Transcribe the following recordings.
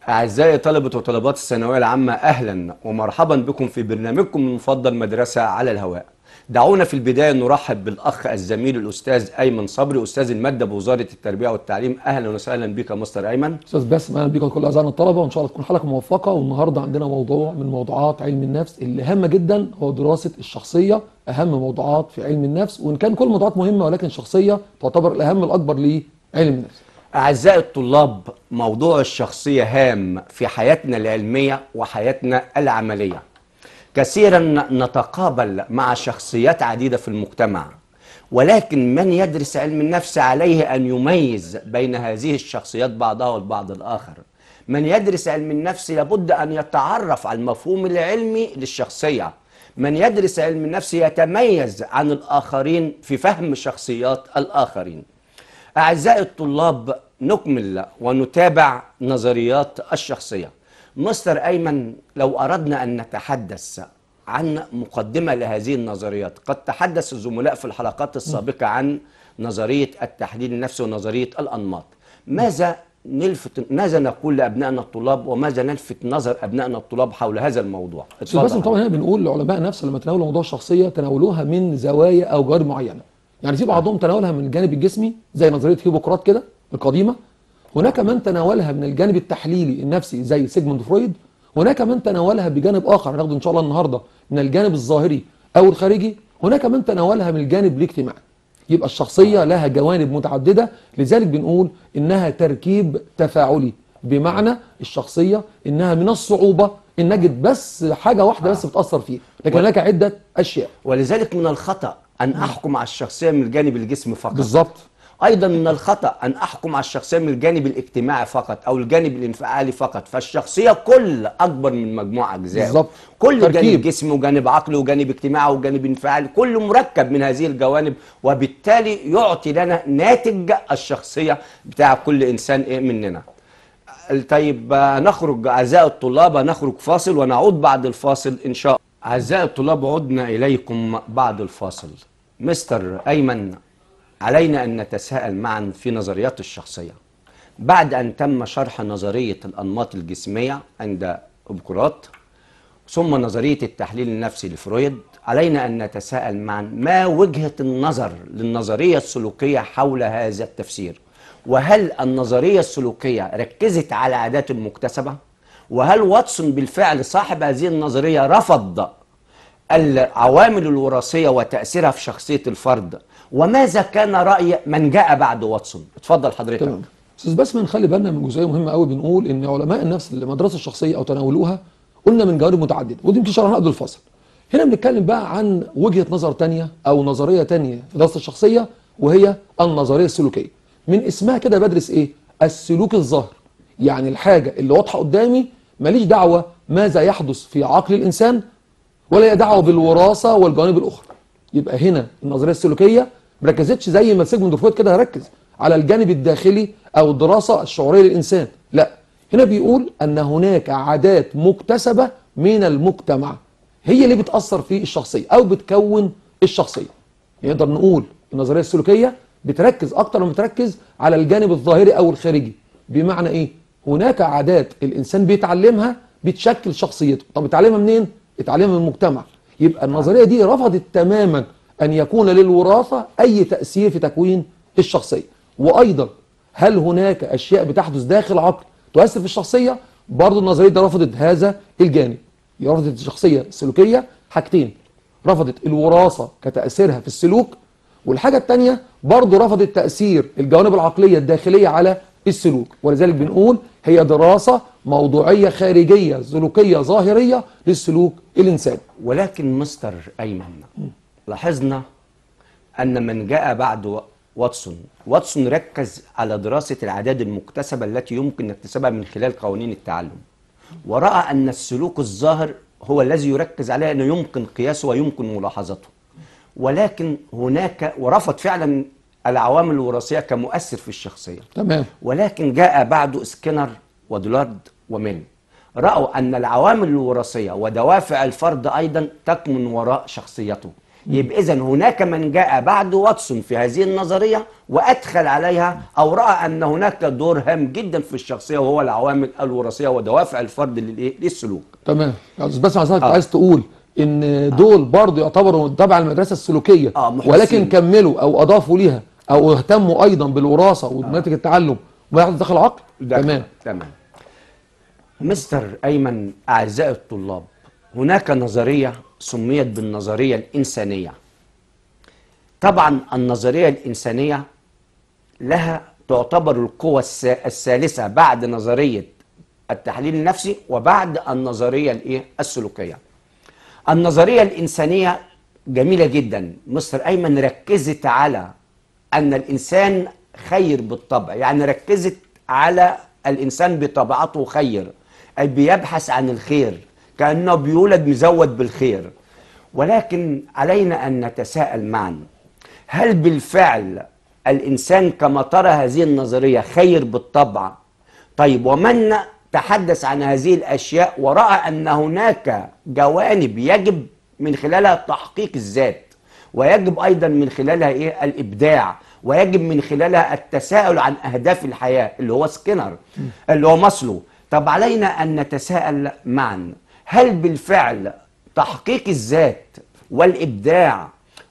أعزائي طلبة وطلبات الثانوية العامة أهلا ومرحبا بكم في برنامجكم المفضل مدرسة على الهواء دعونا في البداية نرحب بالأخ الزميل الأستاذ أيمن صبري أستاذ المادة بوزارة التربية والتعليم أهلا وسهلا بك يا مستر أيمن استاذ باسم اهلا بيكم كل اعزائنا الطلبه وان شاء الله تكون حلقه موفقه والنهارده عندنا موضوع من موضوعات علم النفس اللي هامه جدا هو دراسه الشخصيه اهم موضوعات في علم النفس وان كان كل الموضوعات مهمه ولكن الشخصيه تعتبر الاهم الاكبر لعلم النفس أعزائي الطلاب موضوع الشخصية هام في حياتنا العلمية وحياتنا العملية كثيرا نتقابل مع شخصيات عديدة في المجتمع ولكن من يدرس علم النفس عليه أن يميز بين هذه الشخصيات بعضها والبعض الآخر من يدرس علم النفس لابد أن يتعرف على المفهوم العلمي للشخصية من يدرس علم النفس يتميز عن الآخرين في فهم شخصيات الآخرين أعزائي الطلاب نكمل ونتابع نظريات الشخصية مستر أيمن لو أردنا أن نتحدث عن مقدمة لهذه النظريات قد تحدث الزملاء في الحلقات السابقة عن نظرية التحليل النفسي ونظرية الأنماط ماذا نلفت ماذا نقول لأبنائنا الطلاب وماذا نلفت نظر أبنائنا الطلاب حول هذا الموضوع استاذ باسم طبعا هنا بنقول لعلماء النفس لما تناولوا موضوع الشخصيه تناولوها من زوايا او جوانب معينه يعني في بعضهم تناولها من الجانب الجسمي زي نظريه هيبوقراط كده القديمه هناك من تناولها من الجانب التحليلي النفسي زي سيجموند فرويد هناك من تناولها بجانب اخر هناخده ان شاء الله النهارده من الجانب الظاهري او الخارجي هناك من تناولها من الجانب الاجتماعي يبقى الشخصيه لها جوانب متعدده لذلك بنقول انها تركيب تفاعلي بمعنى الشخصيه انها من الصعوبه ان نجد بس حاجه واحده بس بتاثر فيه لكن هناك عده اشياء ولذلك من الخطأ أن أحكم على الشخصية من الجانب الجسمي فقط بالظبط ايضا من الخطا ان احكم على الشخصيه من الجانب الاجتماعي فقط او الجانب الانفعالي فقط فالشخصيه كل اكبر من مجموع اجزاء بالظبط. كل تركيب. جانب جسمي وجانب عقلي وجانب اجتماعي وجانب انفعالي كله مركب من هذه الجوانب وبالتالي يعطي لنا ناتج الشخصيه بتاع كل انسان إيه مننا طيب آه، نخرج اعزائي الطلاب نخرج فاصل ونعود بعد الفاصل ان شاء الله اعزائي الطلاب عدنا اليكم بعد الفاصل مستر ايمن علينا أن نتساءل معا في نظريات الشخصية بعد أن تم شرح نظرية الأنماط الجسمية عند أبقراط ثم نظرية التحليل النفسي لفرويد علينا أن نتساءل معا ما وجهة النظر للنظرية السلوكية حول هذا التفسير وهل النظرية السلوكية ركزت على العادات المكتسبة وهل واتسون بالفعل صاحب هذه النظرية رفض العوامل الوراثية وتأثيرها في شخصية الفرد وماذا كان رأي من جاء بعد واتسون اتفضل حضرتك تمام استاذ باسم نخلي بالنا من جزئيه مهمه قوي بنقول ان علماء النفس اللي مدرسه الشخصيه او تناولوها قلنا من جوانب متعدده ودي يمكن شرحناها قبل الفصل هنا بنتكلم بقى عن وجهه نظر تانية او نظريه تانية في دراسه الشخصيه وهي النظريه السلوكيه من اسمها كده بدرس ايه السلوك الظاهر يعني الحاجه اللي واضحه قدامي ماليش دعوه ماذا يحدث في عقل الانسان ولا ليها دعوه بالوراثه والجوانب الاخرى يبقى هنا النظريه السلوكيه ما ركزتش زي ما سيجموند فرويد كده ركز على الجانب الداخلي او الدراسه الشعوريه للانسان لا هنا بيقول ان هناك عادات مكتسبه من المجتمع هي اللي بتاثر في الشخصيه او بتكون الشخصيه نقدر نقول النظريه السلوكيه بتركز اكتر ما بتركز على الجانب الظاهري او الخارجي بمعنى ايه هناك عادات الانسان بيتعلمها بتشكل شخصيته طب اتعلمها منين اتعلمها من المجتمع يبقى النظريه دي رفضت تماما ان يكون للوراثه اي تاثير في تكوين الشخصيه وايضا هل هناك اشياء بتحدث داخل العقل تؤثر في الشخصيه برضه النظريه دي رفضت هذا الجانب رفضت الشخصيه السلوكيه حاجتين رفضت الوراثه كتاثيرها في السلوك والحاجه الثانيه برضه رفضت تاثير الجوانب العقليه الداخليه على السلوك ولذلك بنقول هي دراسه موضوعيه خارجيه سلوكيه ظاهريه للسلوك الانساني ولكن مستر أيمن لاحظنا أن من جاء بعد واتسون واتسون ركز على دراسة العادات المكتسبة التي يمكن اكتسابها من خلال قوانين التعلم ورأى أن السلوك الظاهر هو الذي يركز عليه أنه يمكن قياسه ويمكن ملاحظته ولكن هناك ورفض فعلا العوامل الوراثية كمؤثر في الشخصية تمام ولكن جاء بعده سكينر ودولارد وميل رأوا أن العوامل الوراثية ودوافع الفرد أيضا تكمن وراء شخصيته يبقى اذا هناك من جاء بعد واتسون في هذه النظريه وادخل عليها او راى ان هناك دور هام جدا في الشخصيه وهو العوامل الوراثيه ودوافع الفرد للايه للسلوك تمام يعني أستاذ باسم حضرتك آه. عايز تقول ان دول برضه يعتبروا تبع المدرسه السلوكيه آه، محسنين. ولكن كملوا او اضافوا ليها او اهتموا ايضا بالوراثه وناتج التعلم وما يحدث داخل العقل ده تمام تمام مستر ايمن اعزائي الطلاب هناك نظريه سميت بالنظريه الانسانيه طبعا النظريه الانسانيه لها تعتبر القوة الس- الثالثة بعد نظرية التحليل النفسي وبعد النظرية الايه السلوكية النظرية الإنسانية جميلة جدا مستر أيمن ركزت على أن الإنسان خير بالطبع يعني ركزت على الإنسان بطبيعته خير أي بيبحث عن الخير كأنه بيولد مزود بالخير ولكن علينا أن نتساءل معا هل بالفعل الإنسان كما ترى هذه النظرية خير بالطبع طيب ومن تحدث عن هذه الأشياء ورأى أن هناك جوانب يجب من خلالها تحقيق الذات ويجب أيضا من خلالها إيه الإبداع ويجب من خلالها التساؤل عن أهداف الحياة اللي هو سكينر اللي هو ماسلو طب علينا أن نتساءل معا هل بالفعل تحقيق الذات والإبداع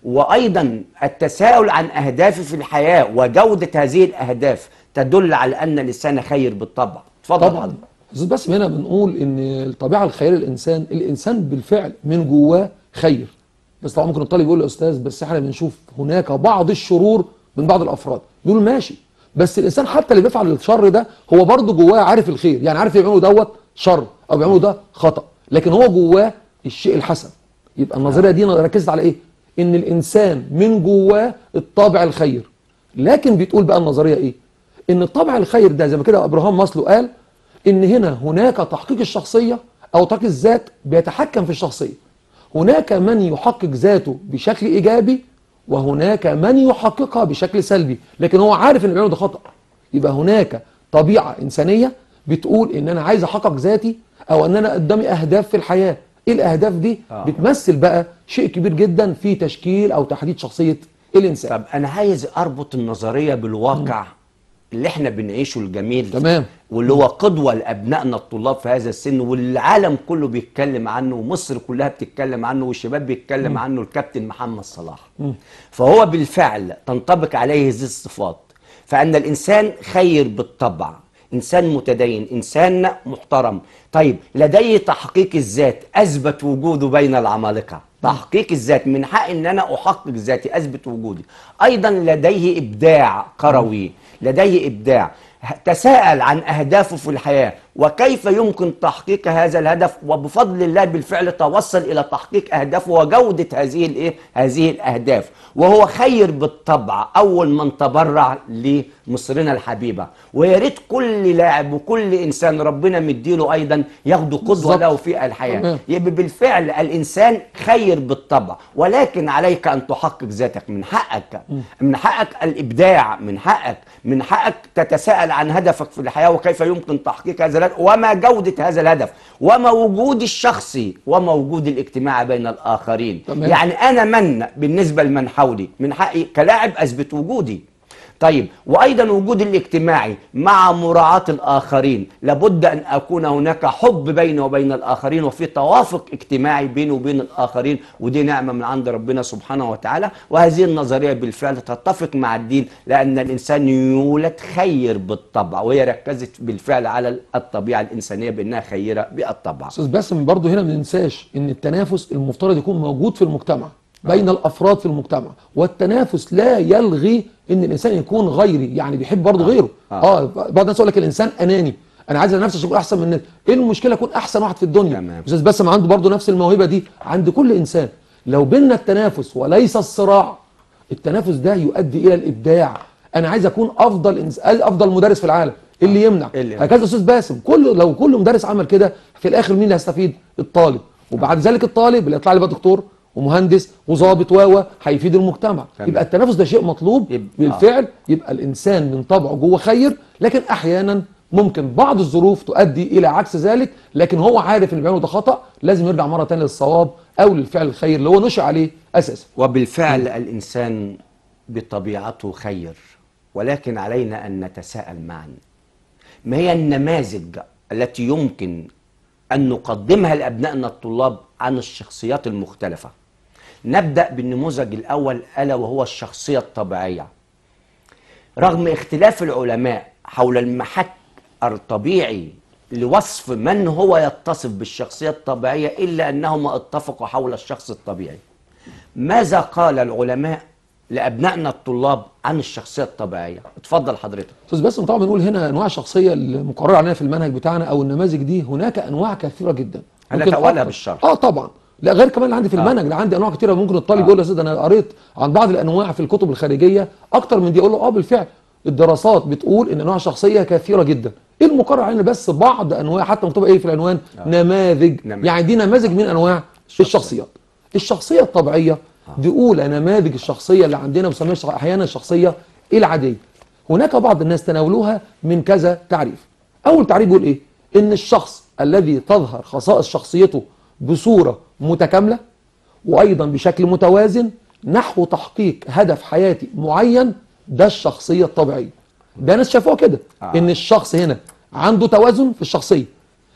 وأيضا التساؤل عن أهدافي في الحياة وجودة هذه الأهداف تدل على أن الإنسان خير بالطبع تفضل طبعا استاذ باسم هنا بنقول ان الطبيعه الخيريه للانسان الانسان بالفعل من جواه خير بس طبعا ممكن الطالب يقول يا استاذ بس احنا بنشوف هناك بعض الشرور من بعض الافراد نقول ماشي بس الانسان حتى اللي بيفعل الشر ده هو برضه جواه عارف الخير يعني عارف يعمله دوت شر او بيعمله ده خطا لكن هو جواه الشيء الحسن يبقى النظريه دي ركزت على ايه ان الانسان من جواه الطابع الخير لكن بتقول بقى النظريه ايه ان الطبع الخير ده زي ما كده ابراهام ماسلو قال ان هنا هناك تحقيق الشخصيه او تحقيق الذات بيتحكم في الشخصيه هناك من يحقق ذاته بشكل ايجابي وهناك من يحققها بشكل سلبي لكن هو عارف ان اللي بيعمله ده خطا يبقى هناك طبيعه انسانيه بتقول ان انا عايز احقق ذاتي او ان انا قدامي اهداف في الحياه ايه الاهداف دي آه. بتمثل بقى شيء كبير جدا في تشكيل او تحديد شخصيه الانسان طب أنا عايز أربط النظرية بالواقع اللي احنا بنعيشه الجميل تمام. واللي هو قدوة لأبنائنا الطلاب في هذا السن والعالم كله بيتكلم عنه ومصر كلها بتتكلم عنه والشباب بيتكلم عنه الكابتن محمد صلاح فهو بالفعل تنطبق عليه هذه الصفات فأن الإنسان خير بالطبع إنسان متدين إنسان محترم طيب لديه تحقيق الذات أثبت وجوده بين العمالقة تحقيق الذات من حق ان انا احقق ذاتي اثبت وجودي ايضا لديه ابداع كروي لديه ابداع تساءل عن اهدافه في الحياه وكيف يمكن تحقيق هذا الهدف وبفضل الله بالفعل توصل الى تحقيق اهدافه وجوده هذه الايه هذه الاهداف وهو خير بالطبع اول من تبرع لمصرنا الحبيبه ويا ريت كل لاعب وكل انسان ربنا مديله ايضا ياخده قدوه بالظبط. له في الحياه تمام. يبقى بالفعل الانسان خير بالطبع ولكن عليك ان تحقق ذاتك من حقك من حقك الابداع من حقك من حقك تتساءل عن هدفك في الحياه وكيف يمكن تحقيق هذا الهدف وما جوده هذا الهدف وما وجود الشخصي وما وجود الاجتماعي بين الاخرين تمام. يعني انا من بالنسبه لمن حولي من حقي كلاعب اثبت وجودي طيب وايضا وجود الاجتماعي مع مراعاه الاخرين لابد ان اكون هناك حب بيني وبين الاخرين وفي توافق اجتماعي بيني وبين الاخرين ودي نعمه من عند ربنا سبحانه وتعالى وهذه النظريه بالفعل تتفق مع الدين لان الانسان يولد خير بالطبع وهي ركزت بالفعل على الطبيعه الانسانيه بانها خيره بالطبع استاذ باسم برضه هنا ما ننساش ان التنافس المفترض يكون موجود في المجتمع بين الافراد في المجتمع والتنافس لا يلغي ان الانسان يكون غيري يعني بيحب برضه غيره آه. اه بعض الناس يقول لك الانسان اناني انا عايز نفسي عشان اكون احسن من الناس ايه المشكله اكون احسن واحد في الدنيا تمام. استاذ باسم عنده برضه نفس الموهبه دي عند كل انسان لو بينا التنافس وليس الصراع التنافس ده يؤدي الى الابداع انا عايز اكون افضل إنس... افضل مدرس في العالم إيه اللي يمنع إيه اللي يمنع؟ هكذا استاذ باسم كل لو كل مدرس عمل كده في الاخر مين اللي هيستفيد الطالب وبعد ذلك الطالب اللي يطلع لي بقى دكتور ومهندس وظابط و هيفيد المجتمع تمام. يبقى التنافس ده شيء مطلوب يبقى- بالفعل يبقى الانسان من طبعه جوه خير لكن احيانا ممكن بعض الظروف تؤدي الى عكس ذلك لكن هو عارف ان اللي بيعمله ده خطا لازم يرجع مره ثانيه للصواب او للفعل الخير اللي هو نشأ عليه اساسا وبالفعل الإنسان بطبيعته خير ولكن علينا أن نتساءل معا ما هي النماذج التي يمكن أن نقدمها لأبنائنا الطلاب عن الشخصيات المختلفة نبدأ بالنموذج الأول ألا وهو الشخصية الطبيعية رغم اختلاف العلماء حول المحك الطبيعي لوصف من هو يتصف بالشخصية الطبيعية إلا أنهم اتفقوا حول الشخص الطبيعي ماذا قال العلماء لأبنائنا الطلاب عن الشخصية الطبيعية اتفضل حضرتك استاذ باسم طبعا بنقول هنا انواع الشخصيه المقرره علينا في المنهج بتاعنا او النماذج دي هناك انواع كثيره جدا ممكن هنتولى أكتر- بالشرح. اه طبعا لا غير كمان اللي عندي في المنهج لا عندي انواع كثيره ممكن الطالب يقول يا سيدي انا قريت عن بعض الانواع في الكتب الخارجيه اكتر من دي اقول له اه بالفعل الدراسات بتقول ان انواع الشخصيه كثيره جدا ايه المقرر علينا بس بعض انواع حتى مكتوبه ايه في العنوان نماذج نماذج. يعني دي نماذج من انواع الشخصيات الشخصيه الطبيعيه دي اولى نماذج الشخصيه اللي عندنا بنسميها الشخ- احيانا الشخصيه العاديه هناك بعض الناس تناولوها من كذا تعريف اول تعريف بيقول ايه ان الشخص الذي تظهر خصائص شخصيته بصوره متكامله وايضا بشكل متوازن نحو تحقيق هدف حياتي معين ده الشخصيه الطبيعيه ده ناس شافوها كده آه. ان الشخص هنا عنده توازن في الشخصيه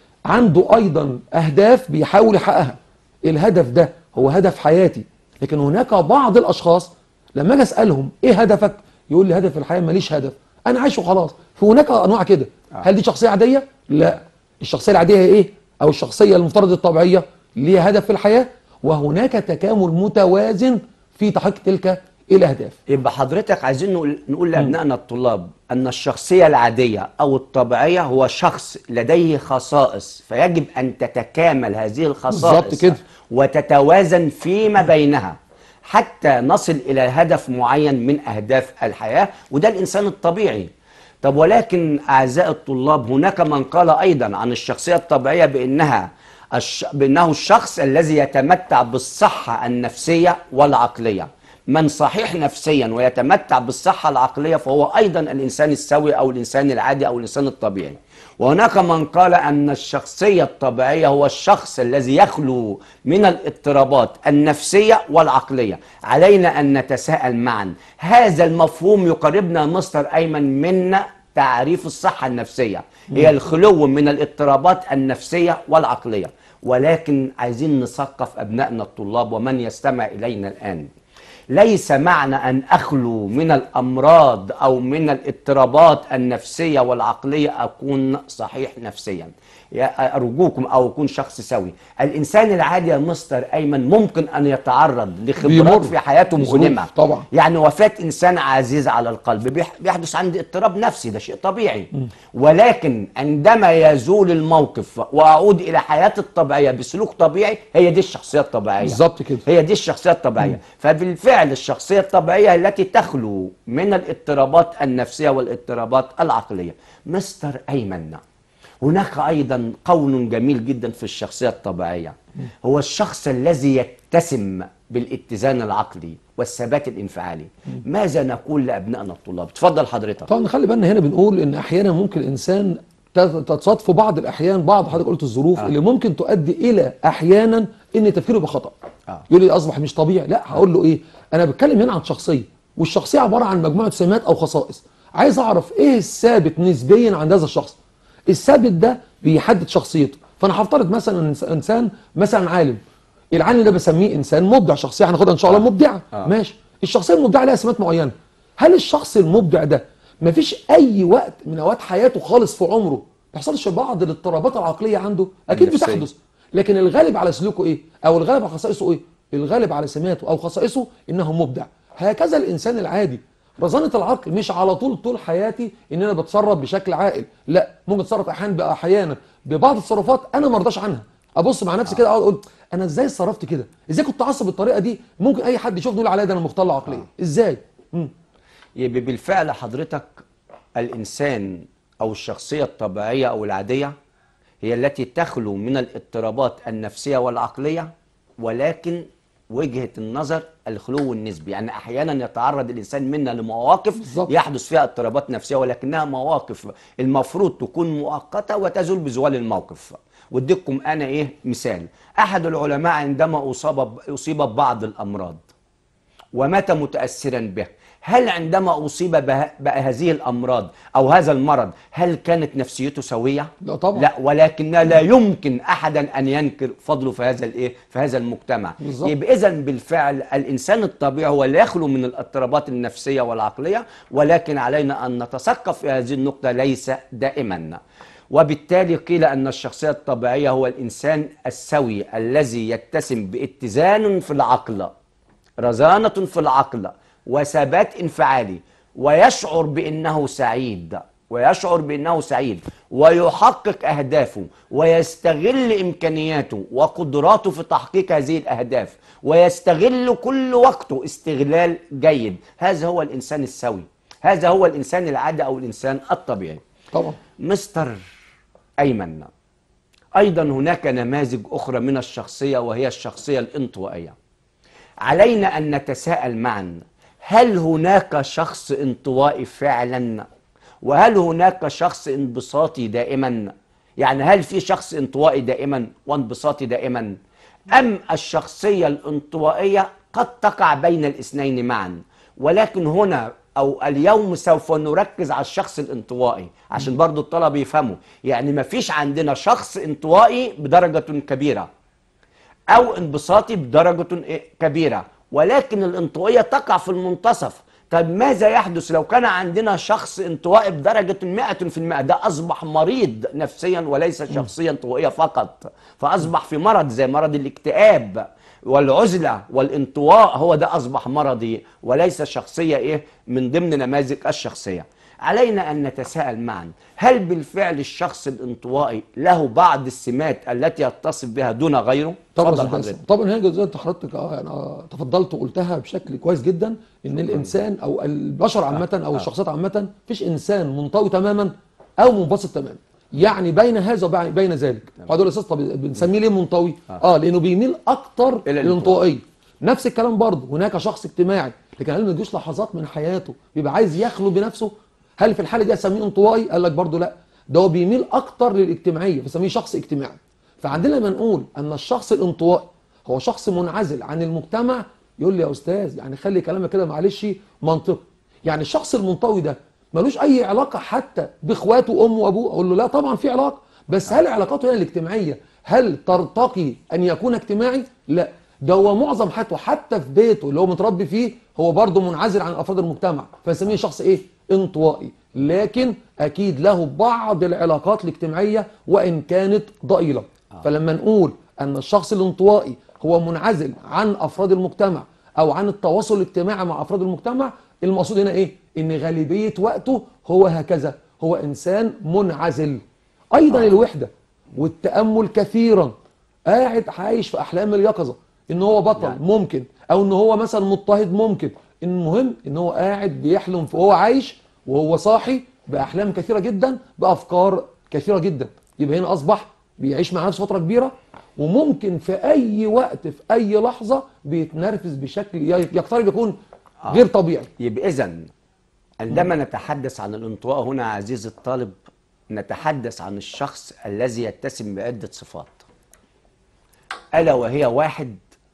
عنده ايضا اهداف بيحاول يحققها الهدف ده هو هدف حياتي لكن هناك بعض الاشخاص لما اجي اسالهم ايه هدفك يقول لي هدف الحياه ماليش هدف انا عايش وخلاص فهناك انواع كده هل دي شخصيه عاديه لا الشخصيه العاديه هي ايه او الشخصيه المفترض الطبيعيه ليها هدف في الحياه وهناك تكامل متوازن في تحقيق تلك الاهداف يبقى حضرتك عايزين نقول, نقول لأبنائنا الطلاب أن الشخصية العادية أو الطبيعية هو شخص لديه خصائص فيجب أن تتكامل هذه الخصائص بالظبط كده. وتتوازن فيما بينها حتى نصل إلى هدف معين من أهداف الحياة وده الإنسان الطبيعي طب ولكن أعزائي الطلاب هناك من قال أيضا عن الشخصية الطبيعية بأنها الش... بأنه الشخص الذي يتمتع بالصحة النفسية والعقلية من صحيح نفسيا ويتمتع بالصحة العقلية فهو أيضا الإنسان السوي أو الإنسان العادي أو الإنسان الطبيعي وهناك من قال أن الشخصية الطبيعية هو الشخص الذي يخلو من الاضطرابات النفسية والعقلية علينا أن نتساءل معا هذا المفهوم يقربنا مستر أيمن من تعريف الصحة النفسية هي الخلو من الاضطرابات النفسية والعقلية ولكن عايزين نثقف أبنائنا الطلاب ومن يستمع إلينا الآن ليس معنى أن أخلو من الأمراض أو من الاضطرابات النفسية والعقلية أكون صحيح نفسيا يا- أرجوكم أو أكون شخص سوي الإنسان العادي يا مستر أيمن ممكن أن يتعرض لخبرات بيمر في حياته بظروف مؤلمة طبعا. يعني وفاة إنسان عزيز على القلب بيح- بيحدث عندي اضطراب نفسي ده شيء طبيعي ولكن عندما يزول الموقف وأعود إلى حياتي الطبيعية بسلوك طبيعي هي دي الشخصية الطبيعية بالظبط كده هي دي الشخصية الطبيعية فبالفعل الشخصية الطبيعية التي تخلو من الاضطرابات النفسية والاضطرابات العقلية مستر أيمن هناك أيضا قول جميل جدا في الشخصية الطبيعية هو الشخص الذي يتسم بالاتزان العقلي والثبات الانفعالي ماذا نقول لأبنائنا الطلاب تفضل حضرتك طبعا نخلي بالنا هنا بنقول ان احيانا ممكن الانسان تت- تتصادف في بعض الاحيان بعض حضرتك قلت الظروف آه. اللي ممكن تؤدي الى احيانا ان تفكيره بخطا آه. يقول لي اصبح مش طبيعي لا هقول له ايه انا بتكلم هنا عن شخصيه والشخصيه عباره عن مجموعه سمات او خصائص عايز اعرف ايه الثابت نسبيا عند هذا الشخص الثابت ده بيحدد شخصيته فانا هفترض مثلا إن إنس- انسان مثلا عالم العالم ده بسميه انسان مبدع شخصيه هناخدها ان شاء الله مبدعه آه. ماشي الشخصيه المبدعه لها سمات معينه هل الشخص المبدع ده مفيش اي وقت من اوقات حياته خالص في عمره ما بيحصلش بعض الاضطرابات العقليه عنده اكيد النفسية. بتحدث لكن الغالب على سلوكه ايه او الغالب على خصائصه ايه الغالب على سماته او خصائصه انه مبدع هكذا الانسان العادي رزانة العقل مش على طول طول حياتي ان انا بتصرف بشكل عاقل لا ممكن اتصرف احيانا احيانا ببعض التصرفات انا ما ارضاش عنها ابص مع نفسي كده اقعد اقول انا ازاي اتصرفت كده ازاي كنت عصب بالطريقه دي ممكن اي حد يشوفني يقول عليا ده انا مختل عقليا ازاي مم. يبقى بالفعل حضرتك الإنسان أو الشخصية الطبيعية أو العادية هي التي تخلو من الاضطرابات النفسية والعقلية ولكن وجهة النظر الخلو النسبي يعني أحيانا يتعرض الإنسان منا لمواقف بالظبط. يحدث فيها اضطرابات نفسية ولكنها مواقف المفروض تكون مؤقتة وتزول بزوال الموقف واديكم أنا إيه مثال أحد العلماء عندما أصاب أصيب ببعض الأمراض ومات متأثرا به هل عندما أصيب به- بهذه الأمراض أو هذا المرض هل كانت نفسيته سوية؟ لا طبعا. لا ولكن لا يمكن أحدا أن ينكر فضله في هذا الإيه؟ في هذا المجتمع بالظبط. يبقى إذا بالفعل الإنسان الطبيعي هو لا يخلو من الاضطرابات النفسية والعقلية ولكن علينا أن نتثقف في هذه النقطة ليس دائما وبالتالي قيل أن الشخصية الطبيعية هو الإنسان السوي الذي يتسم باتزان في العقل رزانة في العقل وثبات انفعالي ويشعر بأنه سعيد ويشعر بأنه سعيد ويحقق أهدافه ويستغل إمكانياته وقدراته في تحقيق هذه الأهداف ويستغل كل وقته استغلال جيد هذا هو الإنسان السوي هذا هو الإنسان العادي أو الإنسان الطبيعي طبعا مستر أيمن أيضا هناك نماذج أخرى من الشخصية وهي الشخصية الانطوائية علينا أن نتساءل معا هل هناك شخص انطوائي فعلا وهل هناك شخص انبساطي دائما يعني هل في شخص انطوائي دائما وانبساطي دائما أم الشخصية الانطوائية قد تقع بين الاثنين معا ولكن هنا او اليوم سوف نركز على الشخص الانطوائي عشان برضو الطلبة يفهموا يعني ما فيش عندنا شخص انطوائي بدرجة كبيرة او انبساطي بدرجة إيه؟ كبيرة ولكن الانطوائية تقع في المنتصف طب ماذا يحدث لو كان عندنا شخص انطوائي بدرجة 100% ده أصبح مريض نفسيا وليس شخصية انطوائية فقط فأصبح في مرض زي مرض الاكتئاب والعزلة والانطواء هو ده أصبح مرضي وليس شخصية إيه من ضمن نماذج الشخصية علينا أن نتساءل معا هل بالفعل الشخص الانطوائي له بعض السمات التي يتصف بها دون غيره؟ طبعا اتفضل أستاذ حضرتك. باسم. طبعا هي جزئيه انت حضرتك اه يعني آه تفضلت وقلتها بشكل كويس جدا ان الانسان او البشر عامه او الشخصيات عامه مفيش انسان منطوي تماما او منبسط تماما يعني بين هذا وبين ذلك وهذا الاساس طب بنسميه ليه منطوي اه لانه بيميل اكتر إلى للانطوائيه نفس الكلام برضه هناك شخص اجتماعي لكن هل ما يجيش لحظات من حياته بيبقى عايز يخلو بنفسه هل في الحاله دي اسميه انطوائي قال لك برضه لا ده هو بيميل اكتر للاجتماعيه فسميه شخص اجتماعي فعندنا لما نقول ان الشخص الانطوائي هو شخص منعزل عن المجتمع يقول لي يا استاذ يعني خلي كلامك كده معلش منطقي يعني الشخص المنطوي ده ملوش اي علاقه حتى باخواته وامه وابوه اقول له لا طبعا في علاقه بس هل علاقاته هنا الاجتماعيه هل ترتقي ان يكون اجتماعي لا ده هو معظم حياته حتى في بيته اللي هو متربي فيه هو برضه منعزل عن افراد المجتمع فنسميه شخص ايه انطوائي لكن اكيد له بعض العلاقات الاجتماعيه وان كانت ضئيله فلما نقول ان الشخص الانطوائي هو منعزل عن افراد المجتمع او عن التواصل الاجتماعي مع افراد المجتمع المقصود هنا ايه ان غالبيه وقته هو هكذا هو انسان منعزل ايضا الوحده والتامل كثيرا قاعد عايش في احلام اليقظه ان هو بطل يعني. ممكن او ان هو مثلا مضطهد ممكن المهم ان هو قاعد بيحلم وهو عايش وهو صاحي باحلام كثيره جدا بافكار كثيره جدا يبقى هنا اصبح بيعيش مع نفسه فتره كبيره وممكن في اي وقت في اي لحظه بيتنرفز بشكل يقترب يكون غير طبيعي يبقى إذا عندما نتحدث عن الانطواء هنا عزيزي الطالب نتحدث عن الشخص الذي يتسم بعدة صفات ألا وهي واحد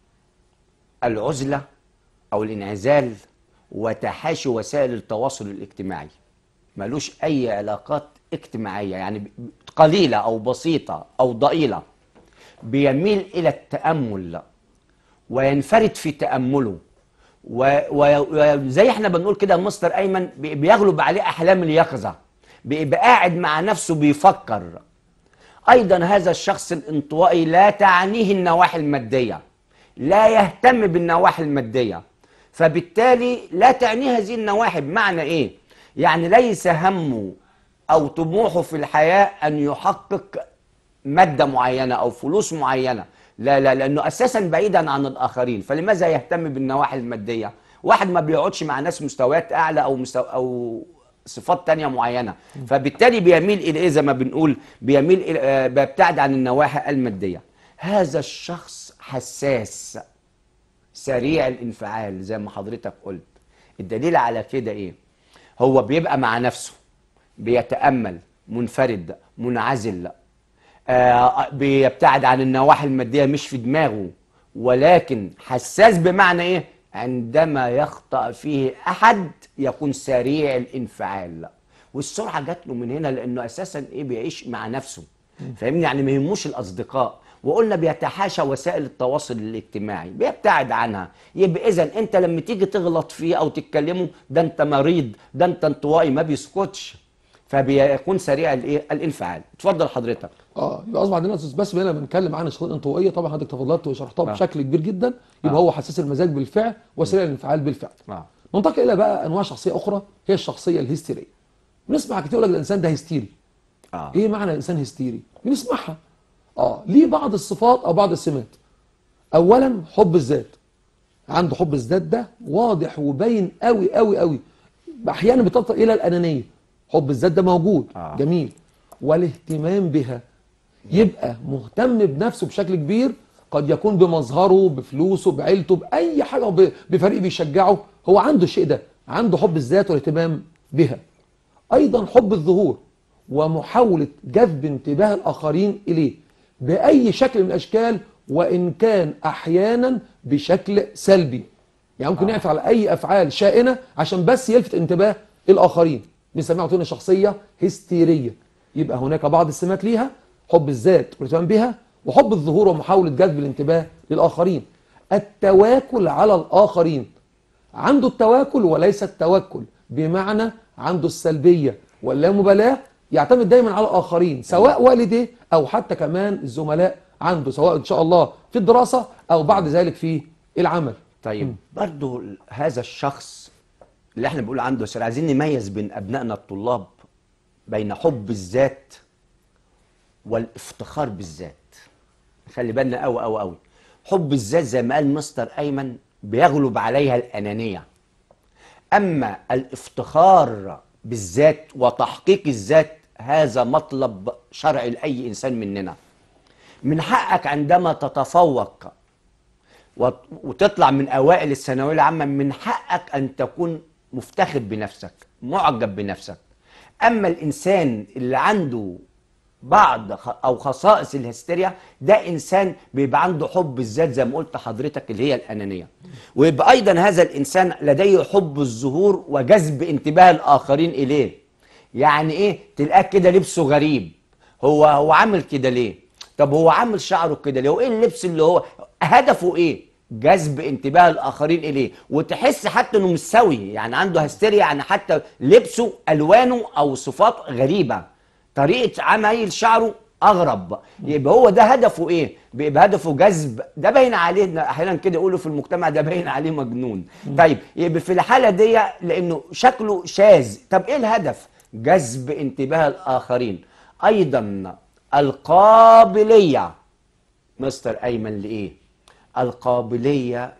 العزلة أو الانعزال وتحاشي وسائل التواصل الاجتماعي ملوش أي علاقات اجتماعية يعني ب- قليلة أو بسيطة أو ضئيلة بيميل إلى التأمل وينفرد في تأمله وزي احنا بنقول كده مستر ايمن بي- بيغلب عليه احلام اليقظه بيبقى قاعد مع نفسه بيفكر ايضا هذا الشخص الانطوائي لا تعنيه النواحي الماديه لا يهتم بالنواحي الماديه فبالتالي لا تعنيه هذه النواحي بمعنى ايه يعني ليس همه او طموحه في الحياه ان يحقق مادة معينة أو فلوس معينة لا لا لأنه أساسا بعيدا عن الآخرين فلماذا يهتم بالنواحي المادية واحد ما بيقعدش مع ناس مستويات أعلى أو مستو أو صفات تانية معينة فبالتالي بيميل إلى إيه زي ما بنقول بيميل إلى آه، بيبتعد عن النواحي المادية هذا الشخص حساس سريع الانفعال زي ما حضرتك قلت الدليل على كده ايه هو بيبقى مع نفسه بيتامل منفرد منعزل آه بيبتعد عن النواحي الماديه مش في دماغه ولكن حساس بمعنى ايه عندما يخطأ فيه احد يكون سريع الانفعال والسرعه جات له من هنا لانه اساسا ايه بيعيش مع نفسه فاهمني يعني ما يهموش الاصدقاء وقلنا بيتحاشى وسائل التواصل الاجتماعي بيبتعد عنها يبقى اذا انت لما تيجي تغلط فيه او تتكلمه ده انت مريض ده انت انطوائي ما بيسكتش فبيكون سريع الايه الانفعال اتفضل حضرتك اه يبقى اصبح عندنا استاذ باسم هنا بنتكلم عن الشخصيه الانطوائيه طبعا حضرتك تفضلت وشرحتها آه. بشكل كبير جدا يبقى آه. هو حساس المزاج بالفعل وسريع الانفعال بالفعل اه ننتقل الى بقى انواع شخصيه اخرى هي الشخصيه الهستيريه بنسمع كتير يقول لك الانسان ده هستيري اه ايه معنى الانسان هستيري بنسمعها اه ليه بعض الصفات او بعض السمات اولا حب الذات عنده حب الذات ده واضح وباين قوي قوي قوي احيانا بتفضل الى الانانيه حب الذات ده موجود آه. جميل والاهتمام بها يبقى مهتم بنفسه بشكل كبير قد يكون بمظهره بفلوسه بعيلته باي حاجه ب- بفريق بيشجعه هو عنده الشيء ده عنده حب الذات والاهتمام بها ايضا حب الظهور ومحاوله جذب انتباه الاخرين اليه باي شكل من الاشكال وان كان احيانا بشكل سلبي يعني ممكن آه. يفعل اي افعال شائنه عشان بس يلفت انتباه الاخرين بنسميها قلنا شخصيه هستيريه يبقى هناك بعض السمات ليها حب الذات والاهتمام بها وحب الظهور ومحاوله جذب الانتباه للاخرين التواكل على الاخرين عنده التواكل وليس التوكل بمعنى عنده السلبيه واللامبالاه يعتمد دايما على الاخرين سواء والديه او حتى كمان الزملاء عنده سواء ان شاء الله في الدراسه او بعد ذلك في العمل طيب برضو ال- هذا الشخص اللي احنا بنقول عنده سر عايزين نميز بين ابنائنا الطلاب بين حب الذات والافتخار بالذات خلي بالنا قوي قوي قوي حب الذات زي ما قال مستر ايمن بيغلب عليها الانانيه اما الافتخار بالذات وتحقيق الذات هذا مطلب شرعي لاي انسان مننا من حقك عندما تتفوق وت- وتطلع من اوائل الثانويه العامه من حقك ان تكون مفتخر بنفسك معجب بنفسك اما الانسان اللي عنده بعض خ- او خصائص الهستيريا ده انسان بيبقى عنده حب الذات زي ما قلت حضرتك اللي هي الانانيه ويبقى ايضا هذا الانسان لديه حب الظهور وجذب انتباه الاخرين اليه يعني ايه تلاقاه كده لبسه غريب هو هو عامل كده ليه طب هو عامل شعره كده ليه وايه اللبس اللي هو هدفه ايه جذب انتباه الاخرين اليه وتحس حتى انه مش سوي يعني عنده هستيريا يعني حتى لبسه الوانه او صفات غريبه طريقه عمايل شعره اغرب يبقى هو ده هدفه ايه بيبقى هدفه جذب ده باين عليه احيانا كده يقولوا في المجتمع ده باين عليه مجنون طيب يبقى في الحاله دي لانه شكله شاذ طب ايه الهدف جذب انتباه الاخرين ايضا القابليه مستر ايمن لايه القابليه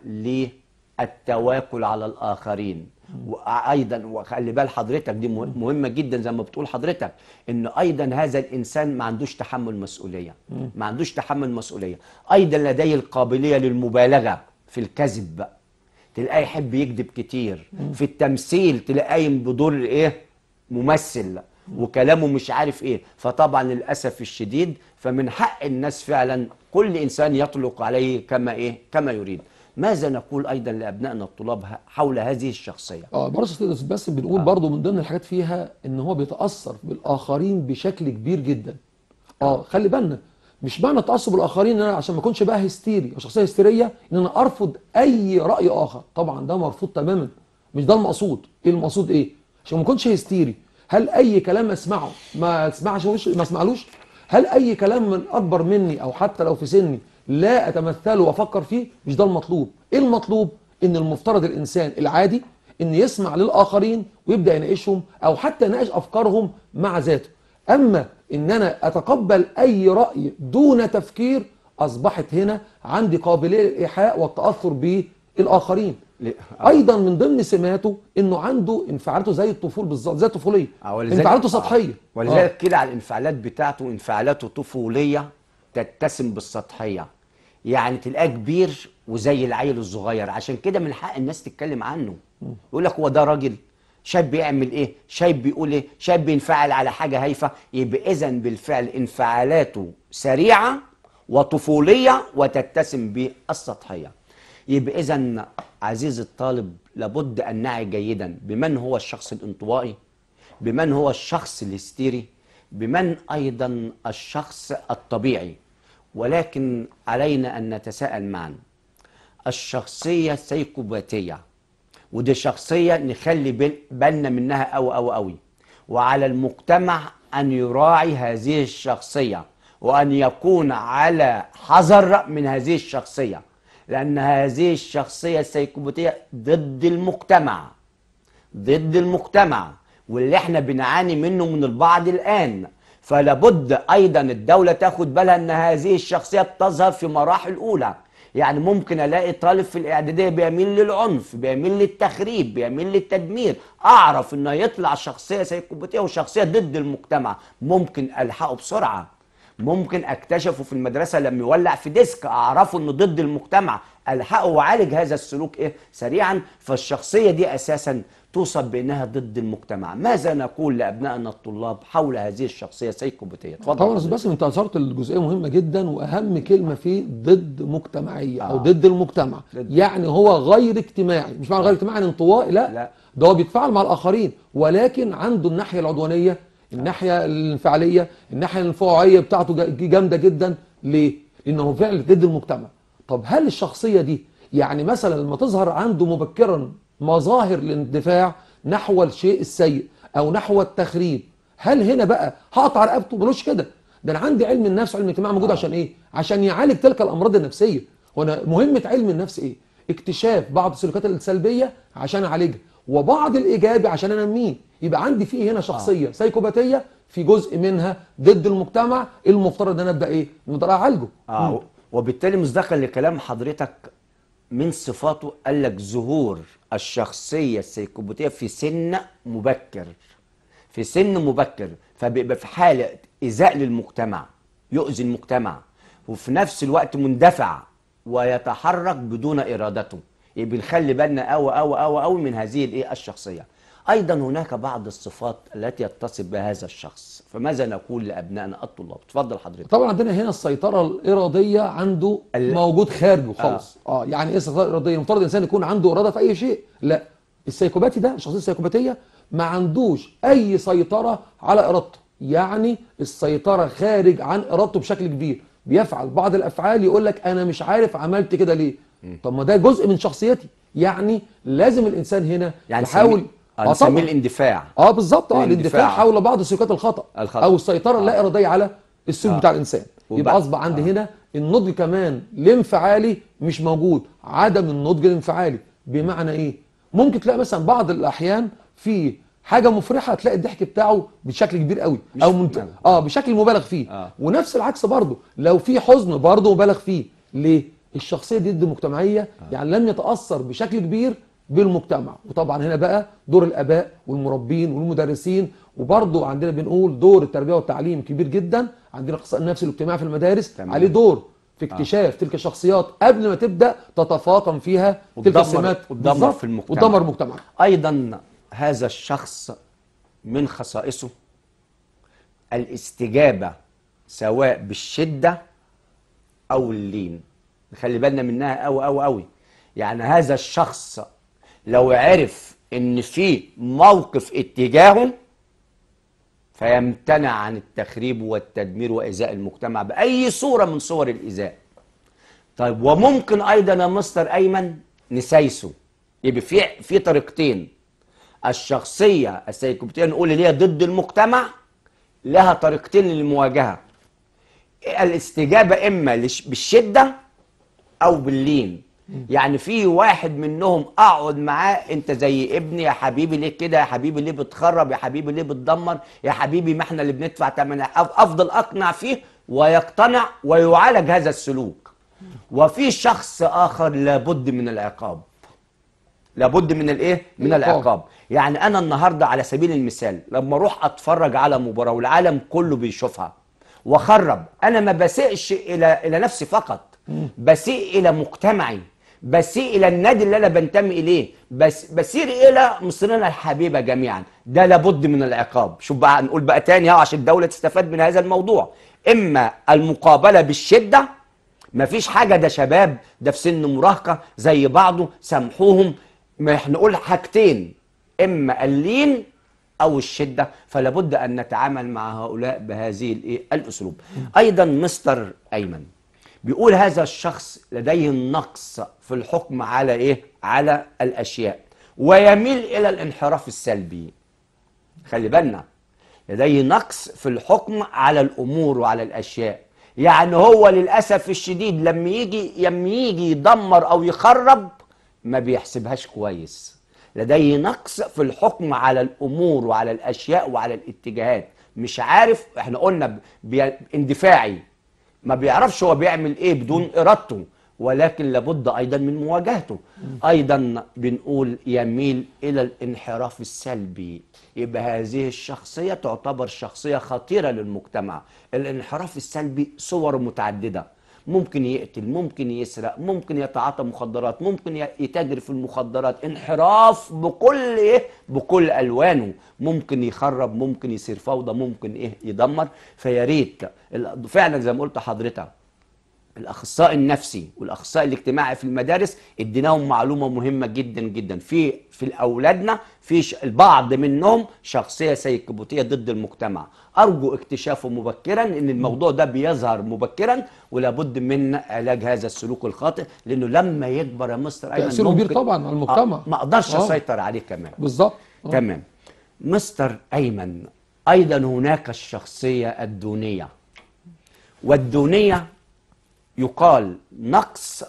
للتواكل على الاخرين وايضا وخلي بال حضرتك دي مه- مهمه جدا زي ما بتقول حضرتك ان ايضا هذا الانسان ما عندوش تحمل مسؤوليه ما عندوش تحمل مسؤوليه ايضا لديه القابليه للمبالغه في الكذب بقى تلاقيه يحب يكذب كتير في التمثيل تلاقيه قايم بدور ايه ممثل وكلامه مش عارف ايه فطبعا للاسف الشديد فمن حق الناس فعلا كل انسان يطلق عليه كما ايه كما يريد ماذا نقول ايضا لابنائنا الطلاب ه- حول هذه الشخصيه اه برضه استاذ بس بنقول برضه من ضمن الحاجات فيها ان هو بيتاثر بالاخرين بشكل كبير جدا اه خلي بالنا مش معنى التاثر بالاخرين ان انا عشان ما اكونش بقى هستيري او شخصيه هستيريه ان انا ارفض اي راي اخر طبعا ده مرفوض تماما مش ده المقصود ايه المقصود ايه عشان ما اكونش هستيري هل اي كلام اسمعه ما اسمعش ما اسمعلوش هل اي كلام من اكبر مني او حتى لو في سني لا اتمثله وافكر فيه مش ده المطلوب ايه المطلوب ان المفترض الانسان العادي ان يسمع للاخرين ويبدا يناقشهم او حتى يناقش افكارهم مع ذاته اما ان انا اتقبل اي راي دون تفكير اصبحت هنا عندي قابليه للايحاء والتاثر بالاخرين ل- آه. ايضا من ضمن سماته انه عنده انفعالاته زي الطفول بالظبط زي الطفوليه آه، ولذلك- انفعالاته آه. سطحيه ولذلك كده على الانفعالات بتاعته انفعالاته طفوليه تتسم بالسطحيه يعني تلاقاه كبير وزي العيل الصغير عشان كده من حق الناس تتكلم عنه يقول لك هو ده راجل شاب بيعمل ايه شاب بيقول ايه شاب بينفعل على حاجه هايفه يبقى اذا بالفعل انفعالاته سريعه وطفوليه وتتسم بالسطحيه يبقى اذا عزيزي الطالب لابد ان نعي جيدا بمن هو الشخص الانطوائي بمن هو الشخص الهستيري بمن ايضا الشخص الطبيعي ولكن علينا ان نتساءل معا الشخصيه السيكوباتيه ودي شخصيه نخلي بال- بالنا منها قوي قوي قوي وعلى المجتمع ان يراعي هذه الشخصيه وان يكون على حذر من هذه الشخصيه لان هذه الشخصيه السيكوباتيه ضد المجتمع ضد المجتمع واللي احنا بنعاني منه من البعض الان فلابد ايضا الدوله تاخد بالها ان هذه الشخصيه بتظهر في مراحل اولى يعني ممكن الاقي طالب في الاعداديه بيميل للعنف بيميل للتخريب بيميل للتدمير اعرف انه يطلع شخصيه سيكوباتيه وشخصيه ضد المجتمع ممكن الحقه بسرعه ممكن اكتشفه في المدرسه لما يولع في ديسك اعرفه انه ضد المجتمع الحقه واعالج هذا السلوك ايه سريعا فالشخصيه دي اساسا توصف بانها ضد المجتمع ماذا نقول لابنائنا الطلاب حول هذه الشخصيه السيكوباتيه اتفضل طبعا يا استاذ باسم انت اثرت الجزئيه مهمه جدا واهم كلمه فيه ضد مجتمعيه او آه. ضد المجتمع ضد. يعني هو غير اجتماعي مش معنى غير اجتماعي يعني انطوائي لا, لا. ده هو بيتفاعل مع الاخرين ولكن عنده الناحيه العدوانيه الناحيه الانفعاليه الناحيه الانفعاليه بتاعته جا- جامده جدا ليه لانه فعلا ضد المجتمع طب هل الشخصيه دي يعني مثلا لما تظهر عنده مبكرا مظاهر الاندفاع نحو الشيء السيء او نحو التخريب هل هنا بقى هقطع رقبته ملوش كده ده انا عندي علم النفس وعلم الاجتماع موجود عشان ايه عشان يعالج تلك الامراض النفسيه هنا مهمه علم النفس ايه اكتشاف بعض السلوكات السلبيه عشان اعالجها وبعض الايجابي عشان انميه يبقى عندي فيه هنا شخصيه سيكوباتيه في جزء منها ضد المجتمع المفترض ان انا ابدا ايه نقدر اعالجه آه وبالتالي مصداقا لكلام حضرتك من صفاته قال لك ظهور الشخصيه السيكوباتيه في سن مبكر في سن مبكر فبيبقى في حاله ايذاء للمجتمع يؤذي المجتمع وفي نفس الوقت مندفع ويتحرك بدون ارادته يبقى نخلي بالنا قوي قوي قوي قوي من هذه الايه الشخصيه ايضا هناك بعض الصفات التي يتصف بها هذا الشخص فماذا نقول لابنائنا الطلاب تفضل حضرتك طبعا عندنا هنا السيطره الاراديه عنده ال- موجود خارجه خالص اه, آه يعني ايه السيطره الاراديه المفترض الانسان يكون عنده اراده في اي شيء لا السيكوباتي ده الشخصيه السيكوباتيه ما عندوش اي سيطره على ارادته يعني السيطره خارج عن ارادته بشكل كبير بيفعل بعض الافعال يقول لك انا مش عارف عملت كده ليه طب ما ده جزء من شخصيتي يعني لازم الانسان هنا يعني يحاول نسميه- آه، نسميه الاندفاع اه بالظبط اه الاندفاع. الاندفاع حول بعض سلوكات الخطا الخطأ. او السيطره اللا اراديه على السلوك آه. بتاع الانسان وبقى- يبقى اصبح عندي هنا النضج كمان الانفعالي مش موجود عدم النضج الانفعالي بمعنى ايه ممكن تلاقي مثلا بعض الاحيان في حاجه مفرحه تلاقي الضحك بتاعه بشكل كبير قوي مش او منت... نعم. اه بشكل مبالغ فيه آه. ونفس العكس برضه لو في حزن برضه مبالغ فيه ليه الشخصيه دي ضد مجتمعيه يعني لم يتاثر بشكل كبير بالمجتمع وطبعا هنا بقى دور الاباء والمربين والمدرسين وبرضه عندنا بنقول دور التربيه والتعليم كبير جدا عندنا الاخصائي النفسي والاجتماعي في المدارس تمام. عليه دور في اكتشاف تلك الشخصيات قبل ما تبدا تتفاقم فيها تلك وتدمر- السمات وتدمر بالظبط، في المجتمع. وتدمر المجتمع ايضا هذا الشخص من خصائصه الاستجابه سواء بالشده او اللين نخلي بالنا منها قوي قوي قوي يعني هذا الشخص لو عرف ان في موقف اتجاهه فيمتنع عن التخريب والتدمير وايذاء المجتمع باي صوره من صور الايذاء طيب وممكن ايضا يا مستر ايمن نسايسه يبقى في في طريقتين الشخصيه السيكوباتيه نقول اللي هي ضد المجتمع لها طريقتين للمواجهه الاستجابه اما لش- بالشده او باللين يعني في واحد منهم اقعد معاه انت زي ابني يا حبيبي ليه كده يا حبيبي ليه بتخرب يا حبيبي ليه بتدمر يا حبيبي ما احنا اللي بندفع ثمن افضل اقنع فيه ويقتنع ويعالج هذا السلوك وفي شخص اخر لابد من العقاب لابد من الايه من العقاب. العقاب يعني انا النهارده على سبيل المثال لما اروح اتفرج على مباراه والعالم كله بيشوفها واخرب انا ما بسئش الى الى نفسي فقط بسيء الى مجتمعي بسيء الى النادي اللي انا بنتمي اليه بس بسير الى مصرنا الحبيبه جميعا ده لابد من العقاب شوف بقى نقول بقى تاني اهو عشان الدوله تستفاد من هذا الموضوع اما المقابله بالشده مفيش حاجه ده شباب ده في سن مراهقه زي بعضه سامحوهم ما احنا نقول حاجتين اما اللين او الشده فلا بد ان نتعامل مع هؤلاء بهذه الايه الاسلوب ايضا مستر ايمن بيقول هذا الشخص لديه نقص في الحكم على ايه على الاشياء ويميل الى الانحراف السلبي خلي بالنا لديه نقص في الحكم على الامور وعلى الاشياء يعني هو للاسف الشديد لما يجي لما يجي يدمر او يخرب ما بيحسبهاش كويس لديه نقص في الحكم على الامور وعلى الاشياء وعلى الاتجاهات مش عارف احنا قلنا بي... اندفاعي ما بيعرفش هو بيعمل ايه بدون ارادته ولكن لابد ايضا من مواجهته ايضا بنقول يميل الى الانحراف السلبي يبقى هذه الشخصيه تعتبر شخصيه خطيره للمجتمع الانحراف السلبي صور متعدده ممكن يقتل ممكن يسرق ممكن يتعاطى مخدرات ممكن يتاجر في المخدرات انحراف بكل ايه بكل الوانه ممكن يخرب ممكن يصير فوضى ممكن ايه يدمر فيا ريت ال- فعلا زي ما قلت حضرتك الاخصائي النفسي والاخصائي الاجتماعي في المدارس اديناهم معلومه مهمه جدا جدا في في اولادنا في ش- البعض منهم شخصيه سيكوبوتيه ضد المجتمع ارجو اكتشافه مبكرا ان الموضوع ده بيظهر مبكرا ولابد من علاج هذا السلوك الخاطئ لانه لما يكبر يا مستر ايمن تأثيره كبير ممكن- طبعا على المجتمع. آه ما اقدرش آه. اسيطر عليه كمان بالظبط آه. تمام مستر ايمن ايضا هناك الشخصيه الدونيه والدونيه يقال نقص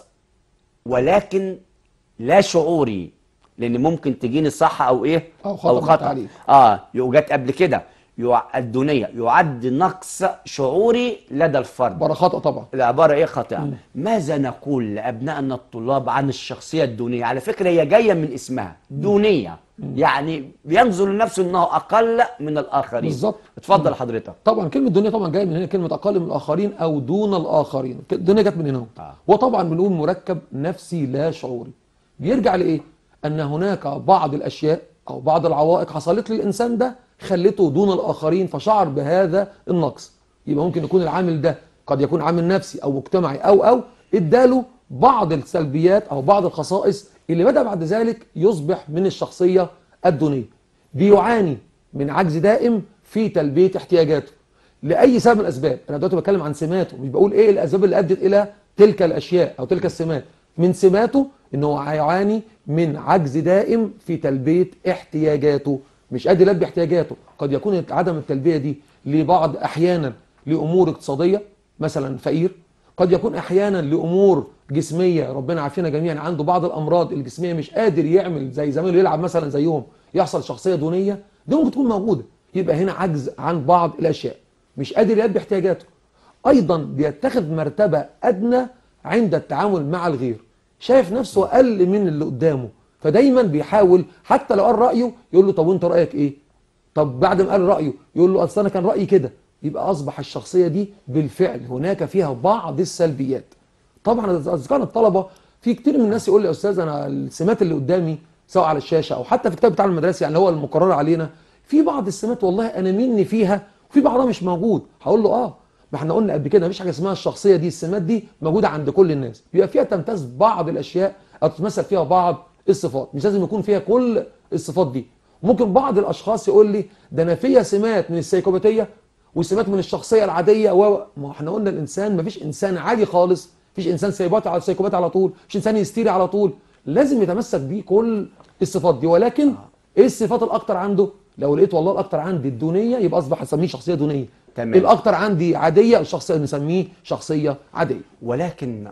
ولكن لا شعوري لان ممكن تجيني صح او ايه أو خطأ من التعليم. اه جت قبل كده يع- الدونيه يعد نقص شعوري لدى الفرد بره خطأ طبعا العبارة ايه خاطئة ماذا نقول لأبنائنا الطلاب عن الشخصية الدونية على فكرة هي جاية من اسمها دونية يعني بينظر لنفسه انه اقل من الاخرين بالظبط. اتفضل حضرتك طبعا كلمه دنيا طبعا جايه من هنا كلمه اقل من الاخرين او دون الاخرين الدنيا جت من هنا اهو. آه. وطبعا بنقول مركب نفسي لا شعوري بيرجع لايه ان هناك بعض الاشياء او بعض العوائق حصلت للانسان ده خلته دون الاخرين فشعر بهذا النقص يبقى ممكن يكون العامل ده قد يكون عامل نفسي او مجتمعي او او اداله بعض السلبيات او بعض الخصائص اللي بدا بعد ذلك يصبح من الشخصيه الدونيه بيعاني من عجز دائم في تلبيه احتياجاته لاي سبب من الاسباب انا دلوقتي بتكلم عن سماته مش بقول ايه الاسباب اللي ادت الى تلك الاشياء او تلك السمات من سماته ان هو هيعاني من عجز دائم في تلبيه احتياجاته مش قادر يلبي احتياجاته قد يكون عدم التلبيه دي لبعض احيانا لامور اقتصاديه مثلا فقير قد يكون احيانا لامور جسميه ربنا عافينا جميعا عنده بعض الامراض الجسميه مش قادر يعمل زي زمايله يلعب مثلا زيهم يحصل شخصيه دونيه دي ممكن تكون موجوده يبقى هنا عجز عن بعض الاشياء مش قادر يلبي احتياجاته ايضا بيتخذ مرتبه ادنى عند التعامل مع الغير شايف نفسه اقل من اللي قدامه فدايما بيحاول حتى لو قال رايه يقول له طب وانت رايك ايه طب بعد ما قال رايه يقول له اصل انا كان رايي كده يبقى اصبح الشخصيه دي بالفعل هناك فيها بعض السلبيات طبعا اصدقائنا الطلبه في كتير من الناس يقول لي يا استاذ انا السمات اللي قدامي سواء على الشاشه او حتى في الكتاب بتاع المدرسه يعني هو المقرر علينا في بعض السمات والله انا مني فيها وفي بعضها مش موجود هقول له اه ما احنا قلنا قبل كده مفيش حاجه اسمها الشخصيه دي السمات دي موجوده عند كل الناس بيبقى فيها تمتاز بعض الاشياء او تتمثل فيها بعض الصفات مش لازم يكون فيها كل الصفات دي ممكن بعض الاشخاص يقول لي ده انا فيا سمات من السيكوباتيه وسمات من الشخصيه العاديه و ما احنا قلنا الانسان مفيش انسان عادي خالص مفيش انسان سيكوباتي على سيكوباتي على طول مفيش انسان هيستيري على طول لازم يتمسك بيه كل الصفات دي ولكن ايه الصفات الاكتر عنده لو لقيت والله الاكتر عندي الدونيه يبقى اصبح اسميه شخصيه دونيه تمام. الاكتر عندي عاديه الشخصيه نسميه شخصيه عاديه ولكن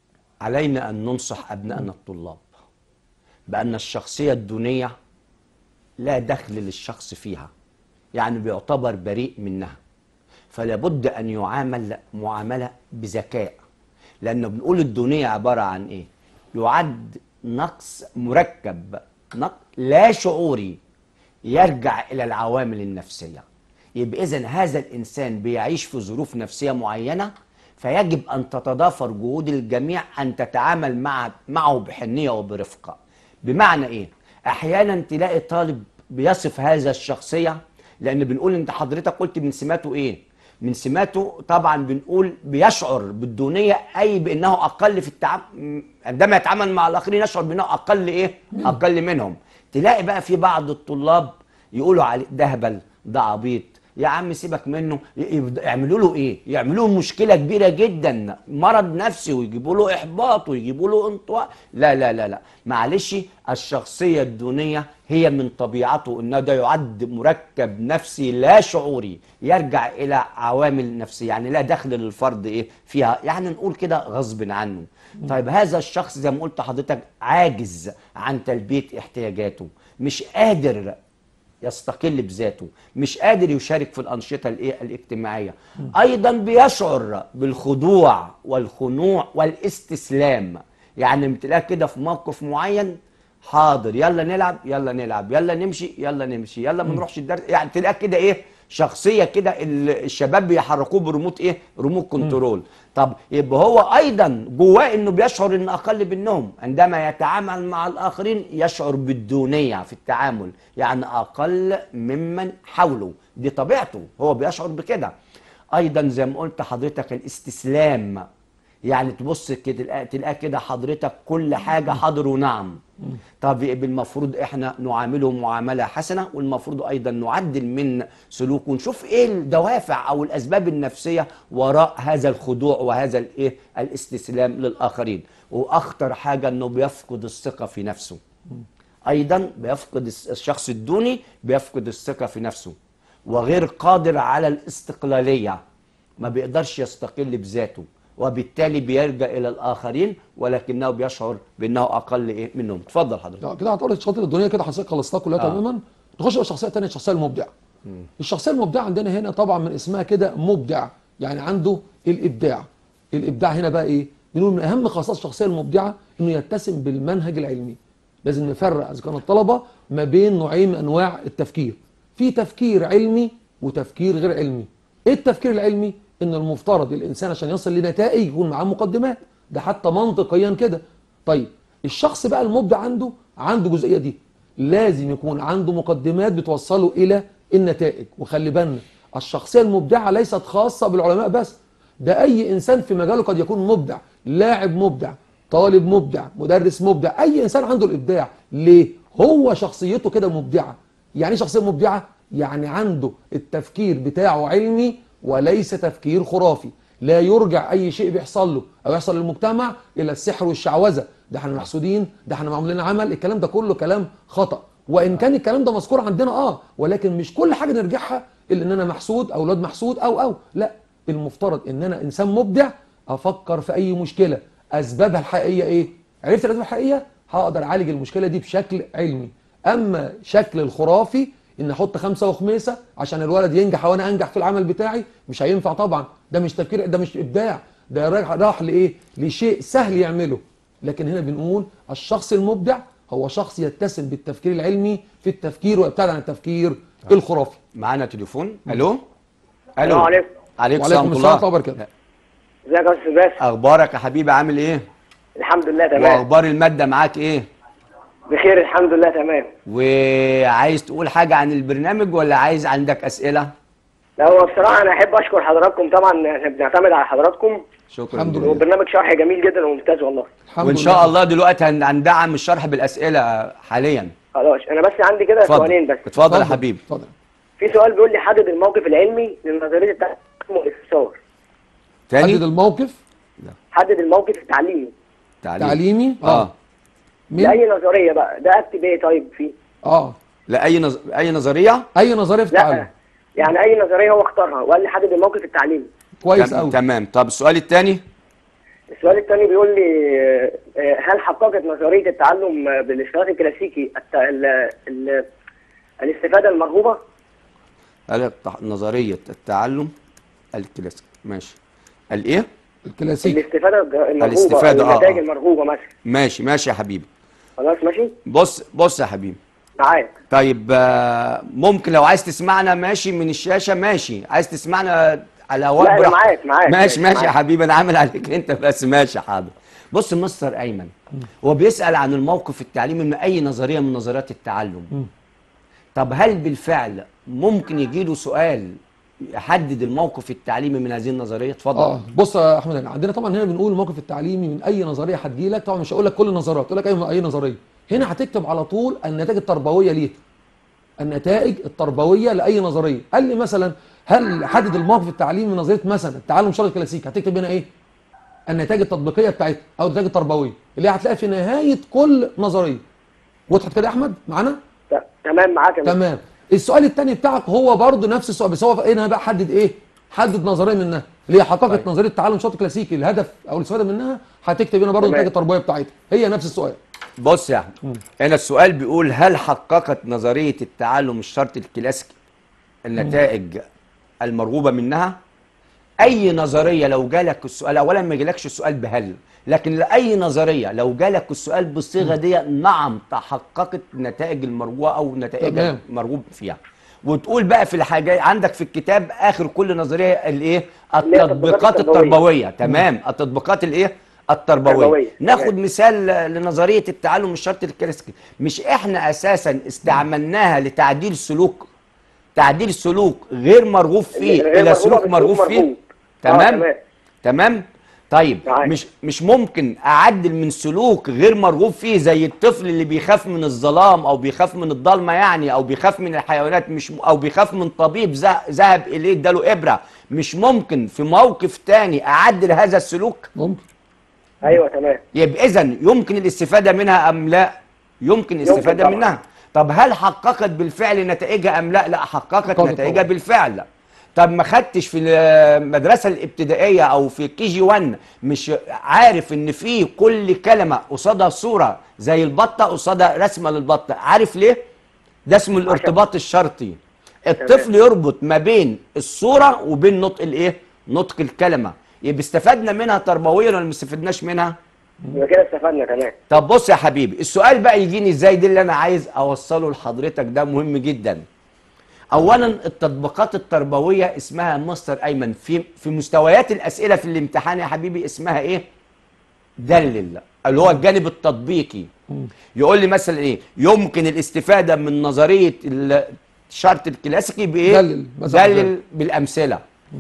علينا أن ننصح أبنائنا الطلاب بأن الشخصية الدونية لا دخل للشخص فيها يعني بيعتبر بريء منها فلا بد أن يعامل معاملة بذكاء لأنه بنقول الدونية عبارة عن إيه يعد نقص مركب نقص لا شعوري يرجع إلى العوامل النفسية يبقى إذن هذا الإنسان بيعيش في ظروف نفسية معينة فيجب ان تتضافر جهود الجميع ان تتعامل مع معه بحنيه وبرفقه بمعنى ايه احيانا تلاقي طالب بيصف هذا الشخصيه لان بنقول انت حضرتك قلت من سماته ايه من سماته طبعا بنقول بيشعر بالدونيه اي بانه اقل في التعامل عندما يتعامل مع الاخرين يشعر بانه اقل ايه اقل منهم تلاقي بقى في بعض الطلاب يقولوا عليه ده هبل ده عبيط يا عم سيبك منه ي- يبد- يعملوا له ايه يعملوا له مشكله كبيره جدا مرض نفسي ويجيبوا له احباط ويجيبوا له انطواء لا لا لا لا معلش الشخصيه الدونيه هي من طبيعته انه ده يعد مركب نفسي لا شعوري يرجع الى عوامل نفسيه يعني لا دخل للفرد ايه فيها يعني نقول كده غصب عنه طيب هذا الشخص زي ما قلت حضرتك عاجز عن تلبيه احتياجاته مش قادر يستقل بذاته مش قادر يشارك في الأنشطة الإيه؟ الاجتماعية أيضا بيشعر بالخضوع والخنوع والاستسلام يعني بتلاقيه كده في موقف معين حاضر يلا نلعب يلا نلعب يلا نمشي يلا نمشي يلا ما نروحش الدرس يعني تلاقيه كده ايه شخصيه كده ال- الشباب بيحركوه بريموت ايه ريموت كنترول طب يبقى هو ايضا جواه انه بيشعر انه اقل منهم عندما يتعامل مع الاخرين يشعر بالدونيه في التعامل يعني اقل ممن حوله دي طبيعته هو بيشعر بكده ايضا زي ما قلت حضرتك الاستسلام يعني تبص كده تلاقي- تلاقي كده حضرتك كل حاجه حاضر ونعم طب يبقى المفروض احنا نعامله معامله حسنه والمفروض ايضا نعدل من سلوكه ونشوف ايه الدوافع او الاسباب النفسيه وراء هذا الخضوع وهذا الايه الاستسلام للاخرين واخطر حاجه انه بيفقد الثقه في نفسه ايضا بيفقد الس- الشخص الدوني بيفقد الثقه في نفسه وغير قادر على الاستقلاليه ما بيقدرش يستقل بذاته وبالتالي بيلجا الى الاخرين ولكنه بيشعر بانه اقل ايه منهم اتفضل حضرتك لا، كده هتقول الشاطر الدنيا كده حضرتك خلصتها كلها آه. تماما نخش بقى الشخصيه الثانيه الشخصيه المبدعه الشخصيه المبدعه عندنا هنا طبعا من اسمها كده مبدع يعني عنده الابداع الابداع هنا بقى ايه بنقول من اهم خصائص الشخصيه المبدعه انه يتسم بالمنهج العلمي لازم نفرق اذا كان الطلبه ما بين نوعين من انواع التفكير في تفكير علمي وتفكير غير علمي ايه التفكير العلمي ان المفترض الانسان عشان يصل لنتائج يكون معاه مقدمات ده حتى منطقيا كده طيب الشخص بقى المبدع عنده عنده الجزئيه دي لازم يكون عنده مقدمات بتوصله الى النتائج وخلي بالنا الشخصيه المبدعه ليست خاصه بالعلماء بس ده اي انسان في مجاله قد يكون مبدع لاعب مبدع طالب مبدع مدرس مبدع اي انسان عنده الابداع ليه هو شخصيته كده مبدعه يعني ايه شخصيه مبدعه يعني عنده التفكير بتاعه علمي وليس تفكير خرافي لا يرجع اي شيء بيحصل له او يحصل للمجتمع الى السحر والشعوذه ده احنا محسودين ده احنا معمول لنا عمل الكلام ده كله كلام خطا وان كان الكلام ده مذكور عندنا اه ولكن مش كل حاجه نرجعها الا ان انا محسود او اولاد محسود او او لا المفترض ان انا انسان مبدع افكر في اي مشكله اسبابها الحقيقيه ايه عرفت الاسباب الحقيقيه هقدر اعالج المشكله دي بشكل علمي اما شكل الخرافي ان احط خمسه وخميسه عشان الولد ينجح وانا انجح في العمل بتاعي مش هينفع طبعا ده مش تفكير ده مش ابداع ده راح راح لايه لشيء سهل يعمله لكن هنا بنقول الشخص المبدع هو شخص يتسم بالتفكير العلمي في التفكير ويبتعد عن التفكير الخرافي معانا تليفون الو السلام عليكم. عليكم وعليكم السلام السلام ورحمه ورحمه الله وبركاته ازيك يا استاذ باسم اخبارك يا حبيبي عامل ايه الحمد لله تمام واخبار الماده معاك ايه بخير الحمد لله تمام وعايز تقول حاجه عن البرنامج ولا عايز عندك اسئله لا هو بصراحه انا احب اشكر حضراتكم طبعا احنا بنعتمد على حضراتكم شكرا الحمد جزيلا. لله. وبرنامج شرح جميل جدا وممتاز والله الحمد وان لله. شاء الله دلوقتي هن- هندعم الشرح بالاسئله حاليا خلاص انا بس عندي كده سؤالين اتفضل بس اتفضل يا حبيبي اتفضل في سؤال بيقول لي حدد الموقف العلمي لنظريه التعليم والاستفسار تاني حدد الموقف حدد الموقف التعليمي تعليم, تعليمي اه مين لاي نظريه بقى ده اكتب ايه طيب فيه اه لا اي نظ... اي نظريه اي نظريه في التعلم لا يعني اي نظريه هو اختارها وقال لي حدد الموقف التعليمي كويس تم- قوي تمام طب السؤال الثاني السؤال الثاني بيقول لي آه، هل حققت نظريه التعلم بالاشتراك الكلاسيكي الت... ال... ال... الاستفاده المرغوبه نظريه التعلم الكلاسيكي ماشي الايه الكلاسيكي الاستفاده المرغوبه الاستفادة، أو آه، النتائج آه. المرغوبه مثلا ماشي ماشي يا حبيبي خلاص ماشي بص بص يا حبيبي معاك طيب آه، ممكن لو عايز تسمعنا ماشي من الشاشة ماشي عايز تسمعنا على لا، وجه أنا معاك- معاك، ماشي ماشي، ماشي يا معاك. حبيبي انا عامل عليك انت بس ماشي حاضر بص مستر ايمن هو بيسال عن الموقف التعليمي من اي نظريه من نظريات التعلم طب هل بالفعل ممكن يجي له سؤال يحدد الموقف التعليمي من هذه النظريه اتفضل اه بص يا احمد هنا عندنا طبعا هنا بنقول الموقف التعليمي من اي نظريه هتجي لك طبعا مش هقول لك كل النظريات اقول لك اي اي نظريه هنا هتكتب على طول النتائج التربويه ليها النتائج التربويه لاي نظريه قال لي مثلا هل حدد الموقف التعليمي من نظريه مثلا التعلم الشرعي الكلاسيكي هتكتب هنا ايه النتائج التطبيقيه بتاعتها او النتائج التربويه اللي هتلاقي في نهايه كل نظريه وضحت كده يا احمد معانا ت- تمام معاك يا مستر. تمام السؤال الثاني بتاعك هو برضه نفس السؤال بس هو هنا بقى حدد ايه حدد نظريه منها اللي هي حققت طيب. نظريه التعلم الشرطي الكلاسيكي الهدف او الاستفاده منها هتكتب هنا برضه تمام. النتائج التربويه بتاعتها هي نفس السؤال بص يا احمد هنا السؤال بيقول هل حققت نظريه التعلم الشرطي الكلاسيكي النتائج المرغوبه منها اي نظريه لو جالك السؤال اولا ما يجيلكش السؤال بهل لكن لاي نظريه لو جالك السؤال بالصيغه دي نعم تحققت النتائج المرجوه او النتائج تمام. المرغوب فيها وتقول بقى في الحاجه عندك في الكتاب اخر كل نظريه الايه اللي هي التطبيقات التطبيقات التربوية. التربويه تمام التطبيقات الايه التربويه التربوية. ناخد تمام. مثال لنظريه التعلم الشرطي الكلاسيكي مش احنا اساسا استعملناها لتعديل سلوك تعديل سلوك غير مرغوب فيه غير الى مرغوبة سلوك بسلوك مرغوب فيه مرغوب. آه، تمام تمام. تمام طيب معاك. مش مش ممكن اعدل من سلوك غير مرغوب فيه زي الطفل اللي بيخاف من الظلام او بيخاف من الضلمه يعني او بيخاف من الحيوانات مش م- او بيخاف من طبيب ذه- ذهب اليه اداله ابره مش ممكن في موقف تاني اعدل هذا السلوك ممكن ايوه تمام يبقى اذا يمكن الاستفاده منها ام لا يمكن الاستفاده طبعاً. منها طب هل حققت بالفعل نتائجها ام لا لا حققت حققت نتائجها طبعاً. بالفعل طب ما خدتش في المدرسه الابتدائيه او في كي جي 1 مش عارف ان في كل كلمه قصادها صوره زي البطه قصادها رسمه للبطه عارف ليه ده اسمه الارتباط الشرطي الطفل يربط ما بين الصوره وبين نطق الايه نطق الكلمه يبقى استفدنا منها تربويا ولا ما استفدناش منها يبقى كده استفدنا تمام طب بص يا حبيبي السؤال بقى يجيني ازاي ده اللي انا عايز اوصله لحضرتك ده مهم جدا اولا التطبيقات التربويه اسمها مستر ايمن في في مستويات الاسئله في الامتحان يا حبيبي اسمها ايه دلل اللي هو الجانب التطبيقي يقول لي مثلا ايه يمكن الاستفاده من نظريه الشرط الكلاسيكي بايه دلل. مثلا دلل بالامثله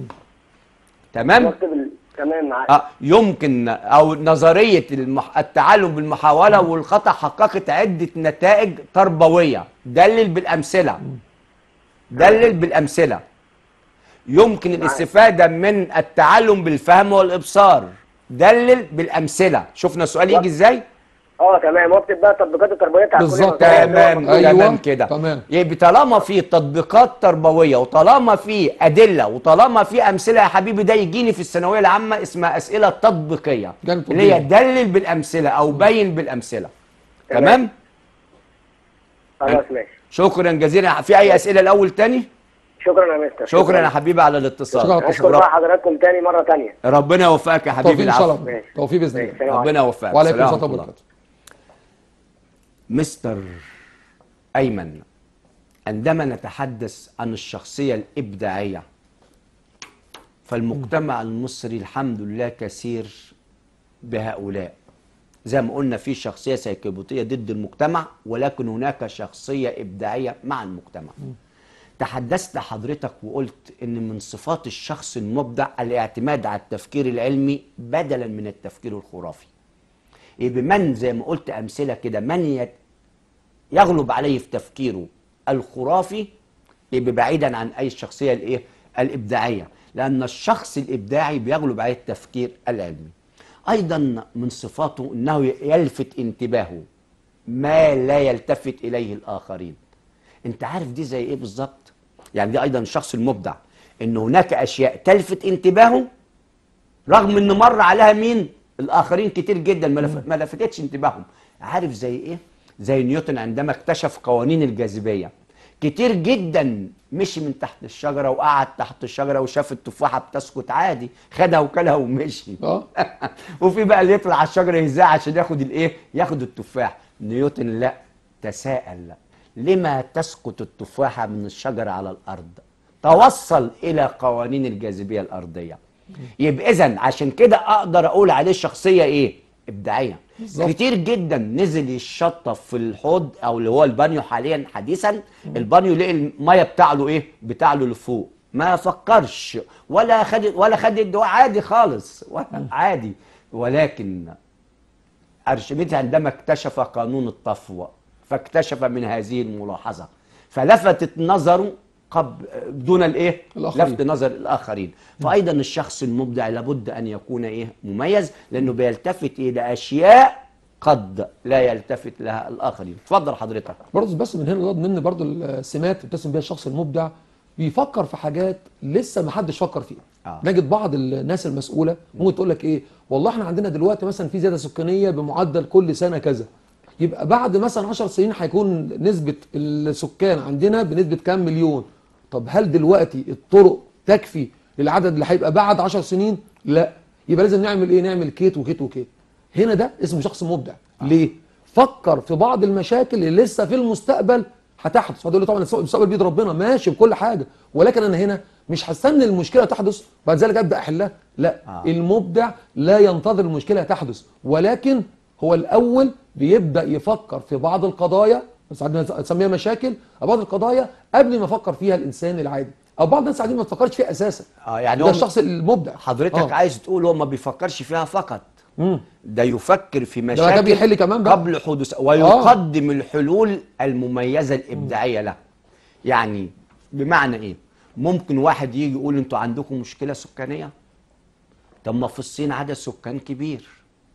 تمام نكتب ال- تمام معاك آه، يمكن او نظريه المح... التعلم بالمحاوله والخطا حققت عده نتائج تربويه دلل بالامثله دلل بالامثله يمكن الاستفاده من التعلم بالفهم والابصار دلل بالامثله شفنا السؤال يجي ازاي اه تمام واكتب بقى التطبيقات التربويه بتاعت كل بالظبط. نظرية. تمام أيوة، تمام كده تمام. يبقى طالما في تطبيقات تربويه وطالما في ادله وطالما في امثله يا حبيبي ده يجيني في الثانويه العامه اسمها اسئله تطبيقيه جانب اللي هي تطبيقي. دلل بالامثله او بين بالامثله تمام. تمام خلاص ماشي شكرا جزيلا في اي اسئله الاول تاني شكرا يا مستر شكرا يا حبيبي على الاتصال شكرا. اشكر بقى حضراتكم تاني مره تانيه ربنا يوفقك يا حبيبي توفيق ان شاء العفو الله ماشي. توفيق باذن ماشي. الله سلام ربنا يوفقك وعليكم سلام السلام ورحمة الله. وبركاته مستر أيمن عندما نتحدث عن الشخصية الإبداعية فالمجتمع المصري الحمد لله كثير بهؤلاء زي ما قلنا في شخصية سيكوبوتية ضد المجتمع ولكن هناك شخصية إبداعية مع المجتمع تحدثت حضرتك وقلت ان من صفات الشخص المبدع الاعتماد على التفكير العلمي بدلا من التفكير الخرافي يبقى من زي ما قلت امثله كده من يت- يغلب عليه في تفكيره الخرافي يبقى بعيدا عن اي الشخصيه الايه الابداعيه لان الشخص الابداعي بيغلب عليه التفكير العلمي ايضا من صفاته انه يلفت انتباهه ما لا يلتفت اليه الاخرين انت عارف دي زي ايه بالظبط يعني دي ايضا الشخص المبدع ان هناك اشياء تلفت انتباهه رغم ان مر عليها مين الاخرين كتير جدا ما لف- ما لفتتش انتباههم عارف زي ايه زي نيوتن عندما اكتشف قوانين الجاذبيه كتير جدا مشي من تحت الشجره وقعد تحت الشجره وشاف التفاحه بتسكت عادي خدها وكلها ومشي اه وفي بقى اللي يطلع على الشجره يهزها عشان ياخد الايه ياخد التفاح نيوتن لا تساءل لما تسقط التفاحه من الشجره على الارض توصل الى قوانين الجاذبيه الارضيه يبقى اذا عشان كده اقدر اقول عليه الشخصيه ايه ابداعيه بالظبط. كتير جدا نزل يشطف في الحوض او اللي هو البانيو حاليا حديثا البانيو لقي الميه بتاعله ايه بتاعله لفوق ما فكرش ولا خد ولا خد الدواء عادي خالص ولا عادي ولكن أرشميدس عندما اكتشف قانون الطفو فاكتشف من هذه الملاحظة فلفتت نظره قبل دون الايه الآخرين. لفت نظر الاخرين فايضا الشخص المبدع لابد ان يكون ايه مميز لانه بيلتفت الى اشياء قد لا يلتفت لها الاخرين اتفضل حضرتك برضه بس من هنا لغايه من برضه السمات اللي بتسم بيها الشخص المبدع بيفكر في حاجات لسه ما حدش فكر فيها آه. نجد بعض الناس المسؤوله ممكن تقول لك ايه والله احنا عندنا دلوقتي مثلا في زياده سكانيه بمعدل كل سنه كذا يبقى بعد مثلا 10 سنين هيكون نسبه السكان عندنا بنسبه كام مليون طب هل دلوقتي الطرق تكفي للعدد اللي هيبقى بعد 10 سنين لا يبقى لازم نعمل ايه نعمل كيت وكيت وكيت هنا ده اسمه شخص مبدع ليه فكر في بعض المشاكل اللي لسه في المستقبل هتحدث هتقول لي طبعا المستقبل بيد ربنا ماشي بكل حاجه ولكن انا هنا مش هستنى المشكله تحدث بعد ذلك ابدا احلها لا آه. آه. المبدع لا ينتظر المشكله تحدث ولكن هو الاول بيبدا يفكر في بعض القضايا ساعات نسميها مشاكل او بعض القضايا قبل ما يفكر فيها الانسان العادي او بعض الناس عاديين ما تفكرش فيها اساسا اه يعني ده هو الشخص المبدع حضرتك آه. عايز تقول هو ما بيفكرش فيها فقط مم. ده يفكر في ده مشاكل بيحل كمان بقى. قبل حدوث ويقدم الحلول المميزه الابداعيه له يعني بمعنى ايه ممكن واحد يجي يقول انتوا عندكم مشكله سكانيه طب ما في الصين عدد سكان كبير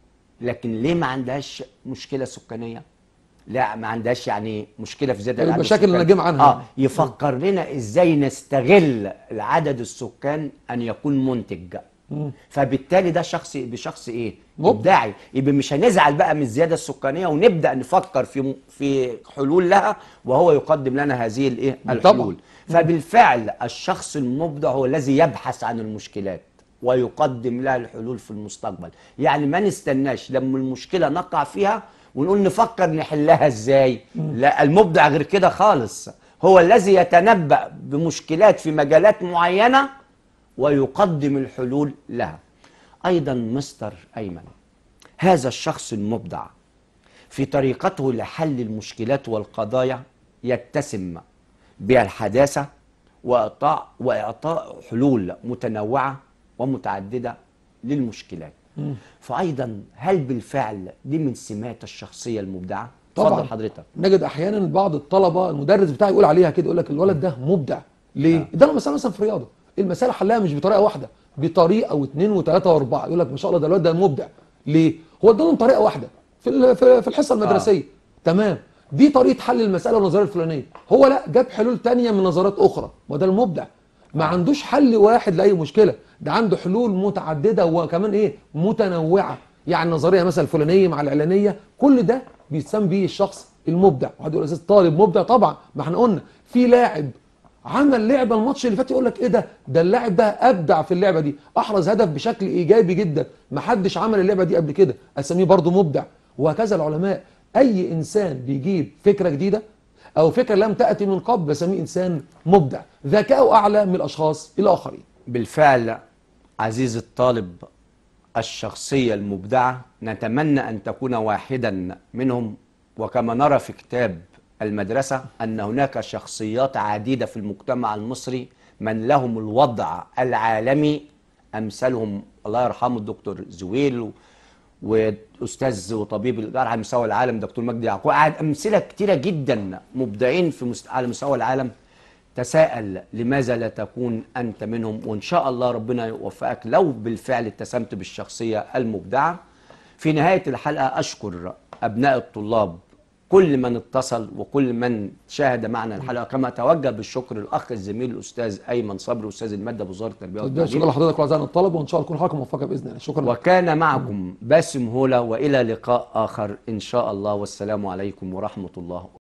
لكن ليه ما عندهاش مشكله سكانيه لا ما عندهاش يعني مشكله في زياده العدد المشاكل اللي السكاني. نجم عنها. اه يفكر لنا ازاي نستغل العدد السكان ان يكون منتج فبالتالي ده شخص بشخص ايه مبدع. ابداعي يبقى مش هنزعل بقى من الزياده السكانيه ونبدا نفكر في في حلول لها وهو يقدم لنا هذه الايه طبعا. الحلول فبالفعل الشخص المبدع هو الذي يبحث عن المشكلات ويقدم لها الحلول في المستقبل يعني ما نستناش لما المشكله نقع فيها ونقول نفكر نحلها ازاي لا المبدع غير كده خالص هو الذي يتنبأ بمشكلات في مجالات معينه ويقدم الحلول لها ايضا مستر ايمن هذا الشخص المبدع في طريقته لحل المشكلات والقضايا يتسم بالحداثه واعطاء واعطاء حلول متنوعه ومتعدده للمشكلات فايضا هل بالفعل دي من سمات الشخصيه المبدعه طبعا اتفضل حضرتك نجد احيانا بعض الطلبه المدرس بتاعي يقول عليها كده يقول لك الولد ده مبدع ليه؟ ده مساله مثلا في رياضه المساله حلها مش بطريقه واحده بطريقه واثنين وثلاثه واربعه يقول لك ما شاء الله ده الولد ده مبدع ليه؟ هو ادالهم طريقه واحده في ال- في في الحصه المدرسيه تمام دي طريقه حل المساله والنظريه الفلانيه هو لا جاب حلول تانية من نظريات اخرى وده المبدع ما عندوش حل واحد لاي مشكله ده عنده حلول متعدده وكمان ايه متنوعه يعني النظريه مثلا الفلانيه مع الاعلانيه كل ده بيتسمى بيه الشخص المبدع واحد يقول اساس طالب مبدع طبعا ما احنا قلنا في لاعب عمل لعبه الماتش اللي فات يقول لك ايه ده ده اللاعب ده ابدع في اللعبه دي احرز هدف بشكل ايجابي جدا ما حدش عمل اللعبه دي قبل كده اسميه برضه مبدع وهكذا العلماء اي انسان بيجيب فكره جديده او فكره لم تاتي من قبل بسميه انسان مبدع ذكاؤه اعلى من الاشخاص الاخرين بالفعل عزيز الطالب الشخصية المبدعة نتمنى أن تكون واحدا منهم وكما نرى في كتاب المدرسة أن هناك شخصيات عديدة في المجتمع المصري من لهم الوضع العالمي أمثالهم الله يرحمه الدكتور زويل و- واستاذ وطبيب الجراحه على مستوى العالم دكتور مجدي يعقوب قاعد امثله كتيره جدا مبدعين في مست... على مستوى العالم تساءل لماذا لا تكون انت منهم وان شاء الله ربنا يوفقك لو بالفعل اتسمت بالشخصيه المبدعه في نهايه الحلقه اشكر ابناء الطلاب كل من اتصل وكل من شاهد معنا الحلقه كما اتوجه بالشكر الاخ الزميل الاستاذ ايمن صبري استاذ الماده بوزاره التربيه ده والتعليم شكرا لحضرتك واعزائنا الطلبه وان شاء الله تكون حلقه موفقه باذن الله شكرا لك. وكان معكم باسم هولا والى لقاء اخر ان شاء الله والسلام عليكم ورحمه الله